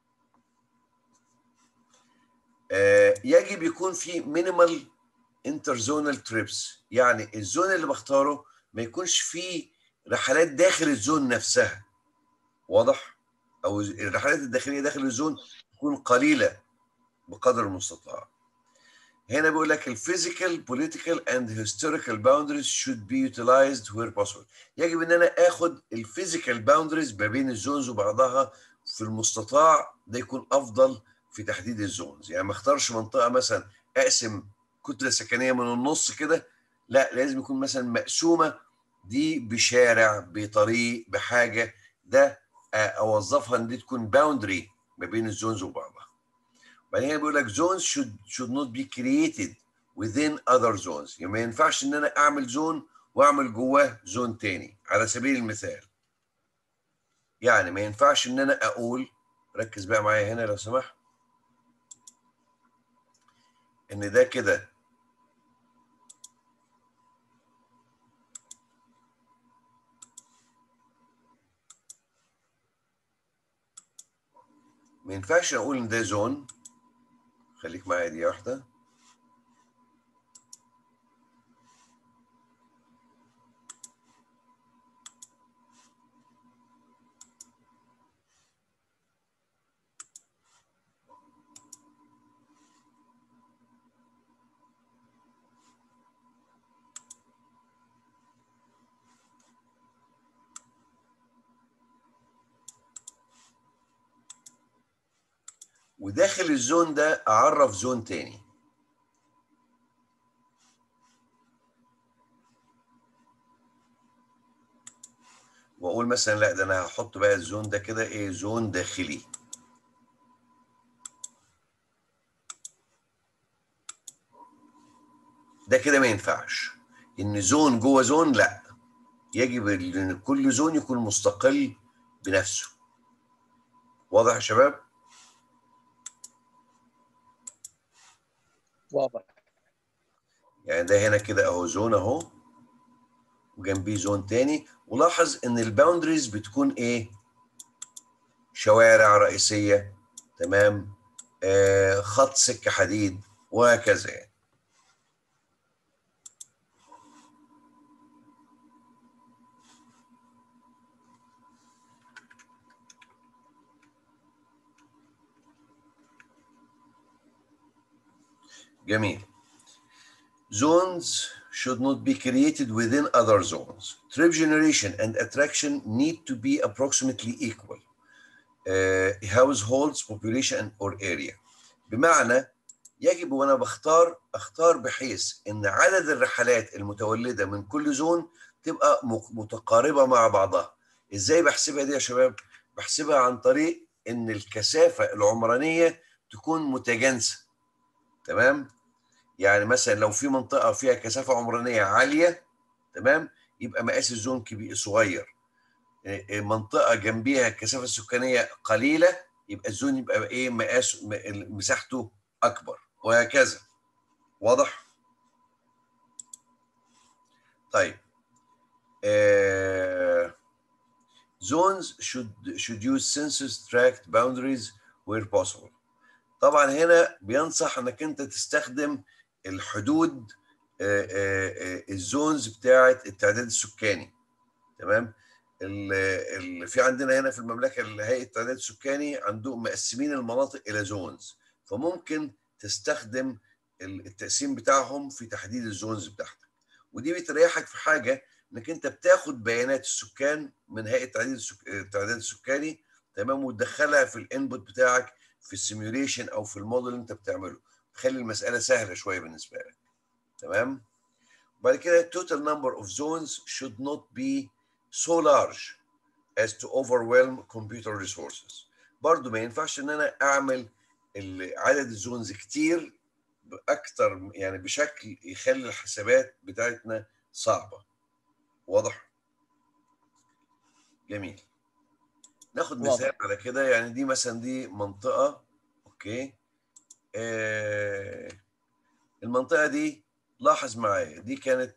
آه، يجب يكون في مينيمال انترزونال تريبس يعني الزون اللي بختاره ما يكونش فيه رحلات داخل الزون نفسها واضح او الرحلات الداخليه داخل الزون تكون قليله بقدر المستطاع هنا بيقول لك الفيزيكال بوليتيكال اند هيستوريكال باوندريز should be utilized where possible يجب ان انا اخد الفيزيكال باوندريز ما بين الزونز وبعضها في المستطاع ده يكون افضل في تحديد الزونز يعني ما اختارش منطقه مثلا اقسم كتله سكنيه من النص كده لا لازم يكون مثلا مقسومه دي بشارع بطريق بحاجه ده آه، اوظفها ان دي تكون باوندري ما بين الزونز وبعضها بعدين هنا بيقول لك zones should should not be created within other zones يعني ما ينفعش ان انا اعمل زون واعمل جواه زون تاني على سبيل المثال يعني ما ينفعش ان انا اقول ركز بقى معايا هنا لو سمحت ان ده كده ما ينفعش اقول ان ده زون خليك معايا دي واحده وداخل الزون ده اعرف زون تاني واقول مثلا لا ده انا هحط بقى الزون ده كده ايه زون داخلي ده كده ما ينفعش ان زون جوه زون لا يجب ان كل زون يكون مستقل بنفسه واضح يا شباب واضح يعني ده هنا كده اهو زون اهو وجنبيه زون تاني ولاحظ ان الباوندريز بتكون ايه شوارع رئيسيه تمام آه خط سكه حديد وهكذا يعني جميل zones should not be created within other zones. Trip generation and attraction need to be approximately equal. Uh, households, population or area. بمعنى يجب وانا بختار اختار بحيث ان عدد الرحلات المتولده من كل زون تبقى م- متقاربه مع بعضها. ازاي بحسبها دي يا شباب؟ بحسبها عن طريق ان الكثافه العمرانيه تكون متجانسه. تمام؟ يعني مثلا لو في منطقه فيها كثافه عمرانيه عاليه تمام يبقى مقاس الزون كبير صغير إيه- إيه منطقه جنبيها الكثافه السكانيه قليله يبقى الزون يبقى ايه مقاس م- مساحته اكبر وهكذا واضح طيب آه zones should should use census tract boundaries where possible طبعا هنا بينصح انك انت تستخدم الحدود آه، آه، آه، الزونز بتاعه التعداد السكاني تمام ال- ال- في عندنا هنا في المملكه هيئه التعداد السكاني عندهم مقسمين المناطق الى زونز فممكن تستخدم ال- التقسيم بتاعهم في تحديد الزونز بتاعتك ودي بتريحك في حاجه انك انت بتاخد بيانات السكان من هيئه التعداد السك- التعداد السكاني تمام وتدخلها في الانبوت بتاعك في السيميوليشن او في الموديل اللي انت بتعمله تخلي المساله سهله شويه بالنسبه لك تمام بعد كده total number of zones should not be so large as to overwhelm computer resources برضو ما ينفعش ان انا اعمل ال- عدد الزونز كتير باكتر يعني بشكل يخلي الحسابات بتاعتنا صعبه واضح جميل ناخد واضح. مثال على كده يعني دي مثلا دي منطقه اوكي آه المنطقه دي لاحظ معايا دي كانت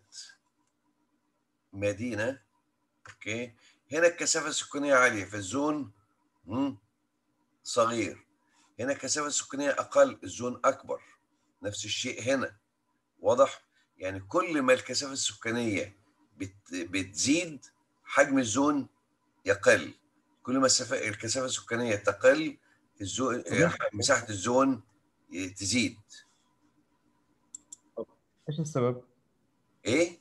مدينه اوكي هنا الكثافه السكانيه عاليه في الزون مم، صغير هنا الكثافه السكانيه اقل الزون اكبر نفس الشيء هنا واضح يعني كل ما الكثافه السكانيه بت بتزيد حجم الزون يقل كل ما السف- الكثافه السكانيه تقل الزون مساحه الزون تزيد ايش السبب؟ ايه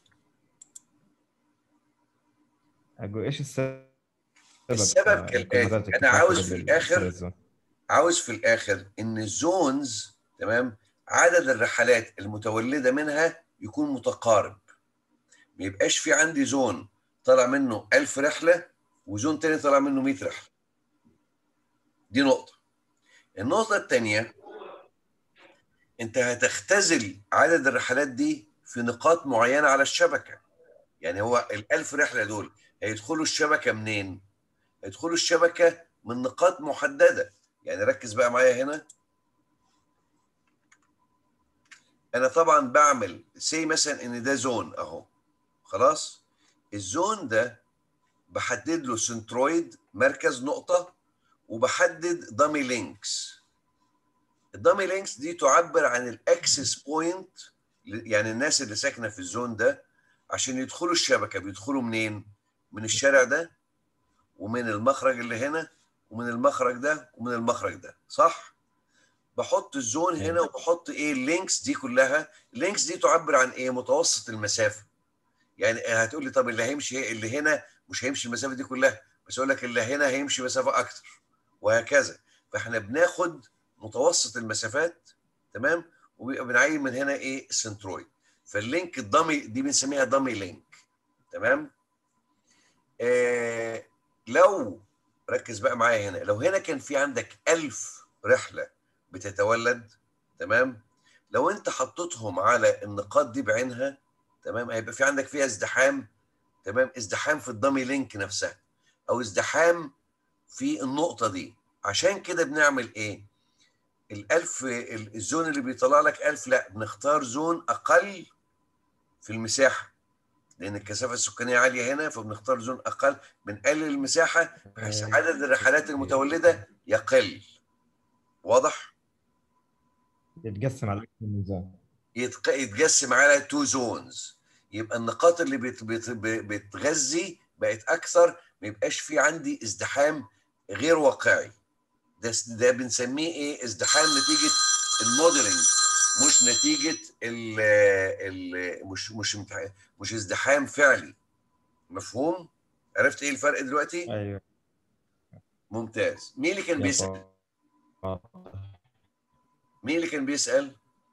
اقول ايش السبب؟ السبب آه، كالآتي، يكون هذا أنا الارتفاع عاوز كده في بال- الآخر بالزون؟ عاوز في الاخر ان الزونز تمام عدد الرحلات المتولده منها يكون متقارب ما يبقاش في عندي زون طالع منه 1000 رحله وزون تاني طالع منه 100 رحله دي نقطه النقطه الثانيه انت هتختزل عدد الرحلات دي في نقاط معينه على الشبكه يعني هو ال1000 رحله دول هيدخلوا الشبكه منين هيدخلوا الشبكه من نقاط محدده يعني ركز بقى معايا هنا انا طبعا بعمل سي مثلا ان ده زون اهو خلاص الزون ده بحدد له سنترويد مركز نقطه وبحدد دامي لينكس الدامي لينكس دي تعبر عن الاكسس بوينت يعني الناس اللي ساكنه في الزون ده عشان يدخلوا الشبكه بيدخلوا منين من الشارع ده ومن المخرج اللي هنا ومن المخرج ده ومن المخرج ده صح بحط الزون هنا وبحط ايه اللينكس دي كلها اللينكس دي تعبر عن ايه متوسط المسافه يعني هتقول لي طب اللي هيمشي اللي هنا مش هيمشي المسافه دي كلها بس اقول لك اللي هنا هيمشي مسافه اكتر وهكذا فاحنا بناخد متوسط المسافات تمام وبيبقى بنعين من هنا ايه السنترويد فاللينك الضمي دي بنسميها ضمي لينك تمام آه لو ركز بقى معايا هنا لو هنا كان في عندك ألف رحلة بتتولد تمام لو انت حطيتهم على النقاط دي بعينها تمام هيبقى في عندك فيها ازدحام تمام ازدحام في الضمي لينك نفسها او ازدحام في النقطة دي عشان كده بنعمل ايه الألف ال- الزون اللي بيطلع لك ألف لا بنختار زون أقل في المساحة لأن الكثافة السكانية عالية هنا فبنختار زون أقل بنقلل المساحة بحيث عدد الرحلات المتولدة يقل واضح؟ يتقسم على أكثر من زون يتق- يتقسم على تو زونز يبقى النقاط اللي بت بت ب- بتغذي بقت اكثر ما يبقاش في عندي ازدحام غير واقعي ده س- ده بنسميه ايه ازدحام نتيجه الموديلنج مش نتيجه ال ال مش مش امتح- مش ازدحام فعلي مفهوم عرفت ايه الفرق دلوقتي ايوه ممتاز مين اللي كان بيسال يا مين اللي كان بيسال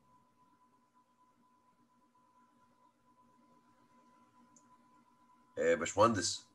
آه، باشمهندس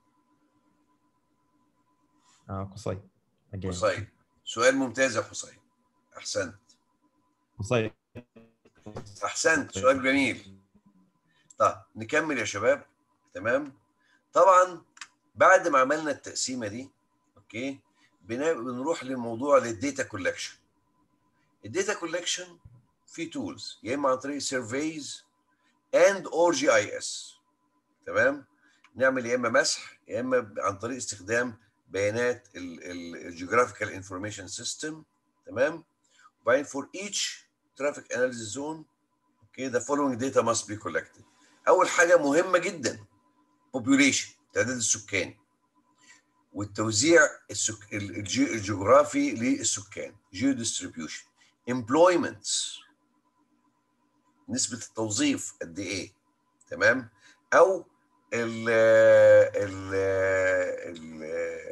آه، قصي Again. حسين سؤال ممتاز يا حسين احسنت قصي احسنت سؤال جميل طيب نكمل يا شباب تمام طبعا بعد ما عملنا التقسيمه دي اوكي بنا- بنروح للموضوع للديتا كولكشن الديتا كولكشن في تولز يا اما عن طريق سيرفيز اند اور جي اي اس تمام نعمل يا اما مسح يا اما عن طريق استخدام بيانات الجيوغرافيكال انفورميشن سيستم تمام وبعدين for each traffic analysis zone okay the following data must be collected اول حاجه مهمه جدا population تعداد السكان والتوزيع السك... الجي... الجغرافي للسكان geo distribution employments نسبة التوظيف قد ايه تمام او ال ال ال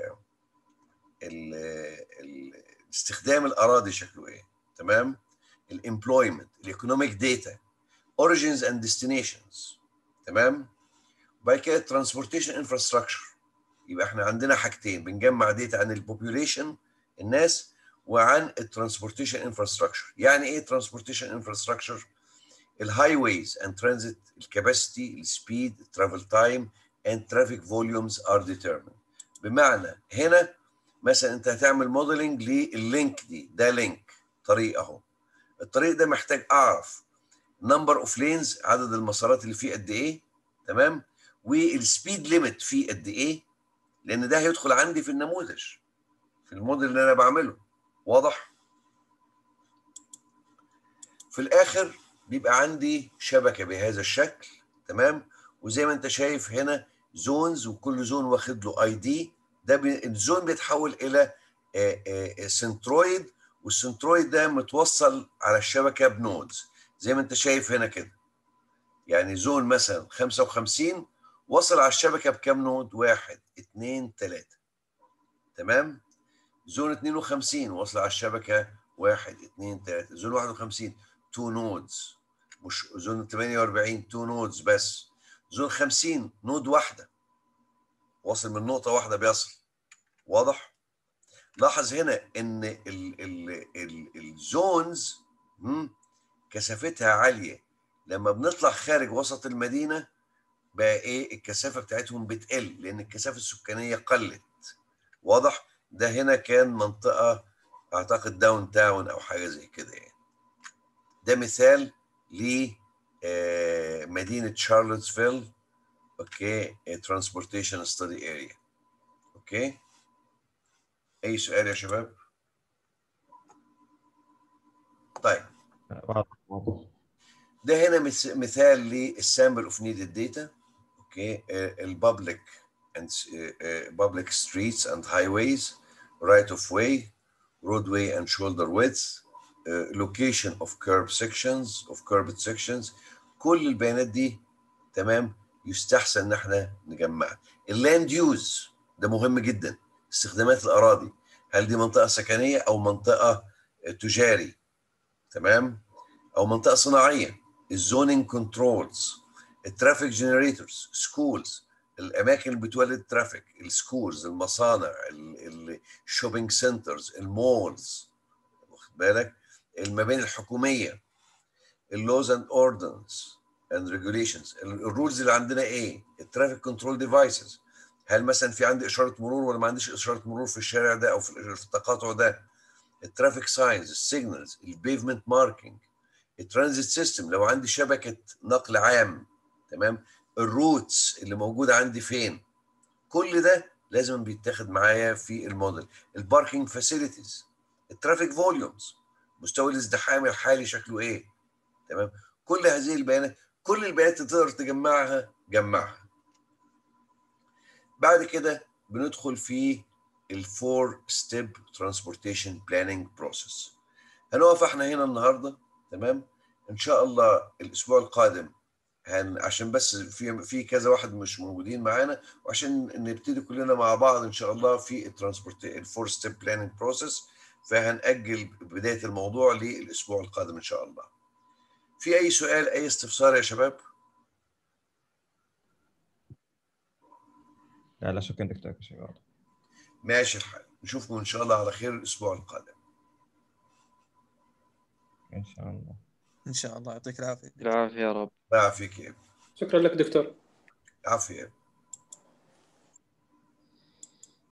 ال ال استخدام الاراضي شكله ايه تمام الامبلويمنت الايكونوميك داتا origins and destinations تمام وبعد كده transportation infrastructure يبقى احنا عندنا حاجتين بنجمع داتا عن البوبوليشن الناس وعن الترانسبورتيشن انفراستراكشر يعني ايه ترانسبورتيشن انفراستراكشر الهاي ويز اند ترانزيت الكاباسيتي السبيد الترافل تايم اند ترافيك فوليومز ار ديترميند بمعنى هنا مثلا انت هتعمل موديلنج لللينك دي ده لينك طريق اهو الطريق ده محتاج اعرف نمبر اوف لينز عدد المسارات اللي فيه قد ايه تمام والسبيد ليميت فيه قد ايه لان ده هيدخل عندي في النموذج في الموديل اللي انا بعمله واضح في الاخر بيبقى عندي شبكه بهذا الشكل تمام وزي ما انت شايف هنا زونز وكل زون واخد له اي دي ده بي الزون بيتحول الى آه، آه، سنترويد والسنترويد ده متوصل على الشبكه بنودز زي ما انت شايف هنا كده يعني زون مثلا 55 وصل على الشبكه بكام نود؟ واحد اثنين ثلاثه تمام؟ زون 52 وصل على الشبكه واحد اثنين ثلاثه زون 51 تو نودز مش زون 48 تو نودز بس زون 50 نود واحده واصل من نقطه واحده بيصل واضح؟ لاحظ هنا ان ال ال ال الزونز مم، كثافتها عاليه لما بنطلع خارج وسط المدينه بقى ايه الكثافه بتاعتهم بتقل لان الكثافه السكانيه قلت واضح ده هنا كان منطقه اعتقد داون تاون او حاجه زي كده يعني ده مثال ل آه، مدينه شارلوتسفيل اوكي ترانسبورتيشن ستدي اريا اوكي اي سؤال يا شباب طيب واضح واضح ده هنا مث- مثال للسامبل اوف نيدد داتا اوكي البابليك and uh, public streets and highways right of way roadway and shoulder width uh, location of curb sections of curbed sections كل البيانات دي تمام يستحسن ان احنا نجمعها اللاند يوز ده مهم جدا استخدامات الاراضي هل دي منطقه سكنيه او منطقه تجاري تمام او منطقه صناعيه الزونينج كنترولز الترافيك جنريتورز سكولز الاماكن اللي بتولد ترافيك السكولز المصانع الشوبينج سنترز المولز واخد بالك المباني الحكوميه اللوز اند اوردنس اند ريجوليشنز الرولز اللي عندنا ايه الترافيك كنترول ديفايسز هل مثلا في عندي اشاره مرور ولا ما عنديش اشاره مرور في الشارع ده او في في التقاطع ده الترافيك ساينز السيجنالز البيفمنت ماركينج الترانزيت سيستم لو عندي شبكه نقل عام تمام الروتس اللي موجوده عندي فين كل ده لازم بيتاخد معايا في الموديل الباركينج فاسيلتيز الترافيك فوليومز مستوى الازدحام الحالي شكله ايه تمام كل هذه البيانات كل البيانات اللي تقدر تجمعها جمعها بعد كده بندخل في الفور ستيب ترانسبورتيشن بلاننج بروسيس هنقف احنا هنا النهارده تمام ان شاء الله الاسبوع القادم هن عشان بس في في كذا واحد مش موجودين معانا وعشان نبتدي كلنا مع بعض ان شاء الله في الترانسبورت الفور ستيب بلاننج بروسيس فهنأجل بدايه الموضوع للاسبوع القادم ان شاء الله. في اي سؤال اي استفسار يا شباب؟ لا لا شكرا دكتور كل شيء واضح ماشي الحال نشوفكم ان شاء الله على خير الاسبوع القادم. ان شاء الله ان شاء الله يعطيك العافيه العافيه يا رب الله يعافيك يا ابني. شكرا لك دكتور عافيه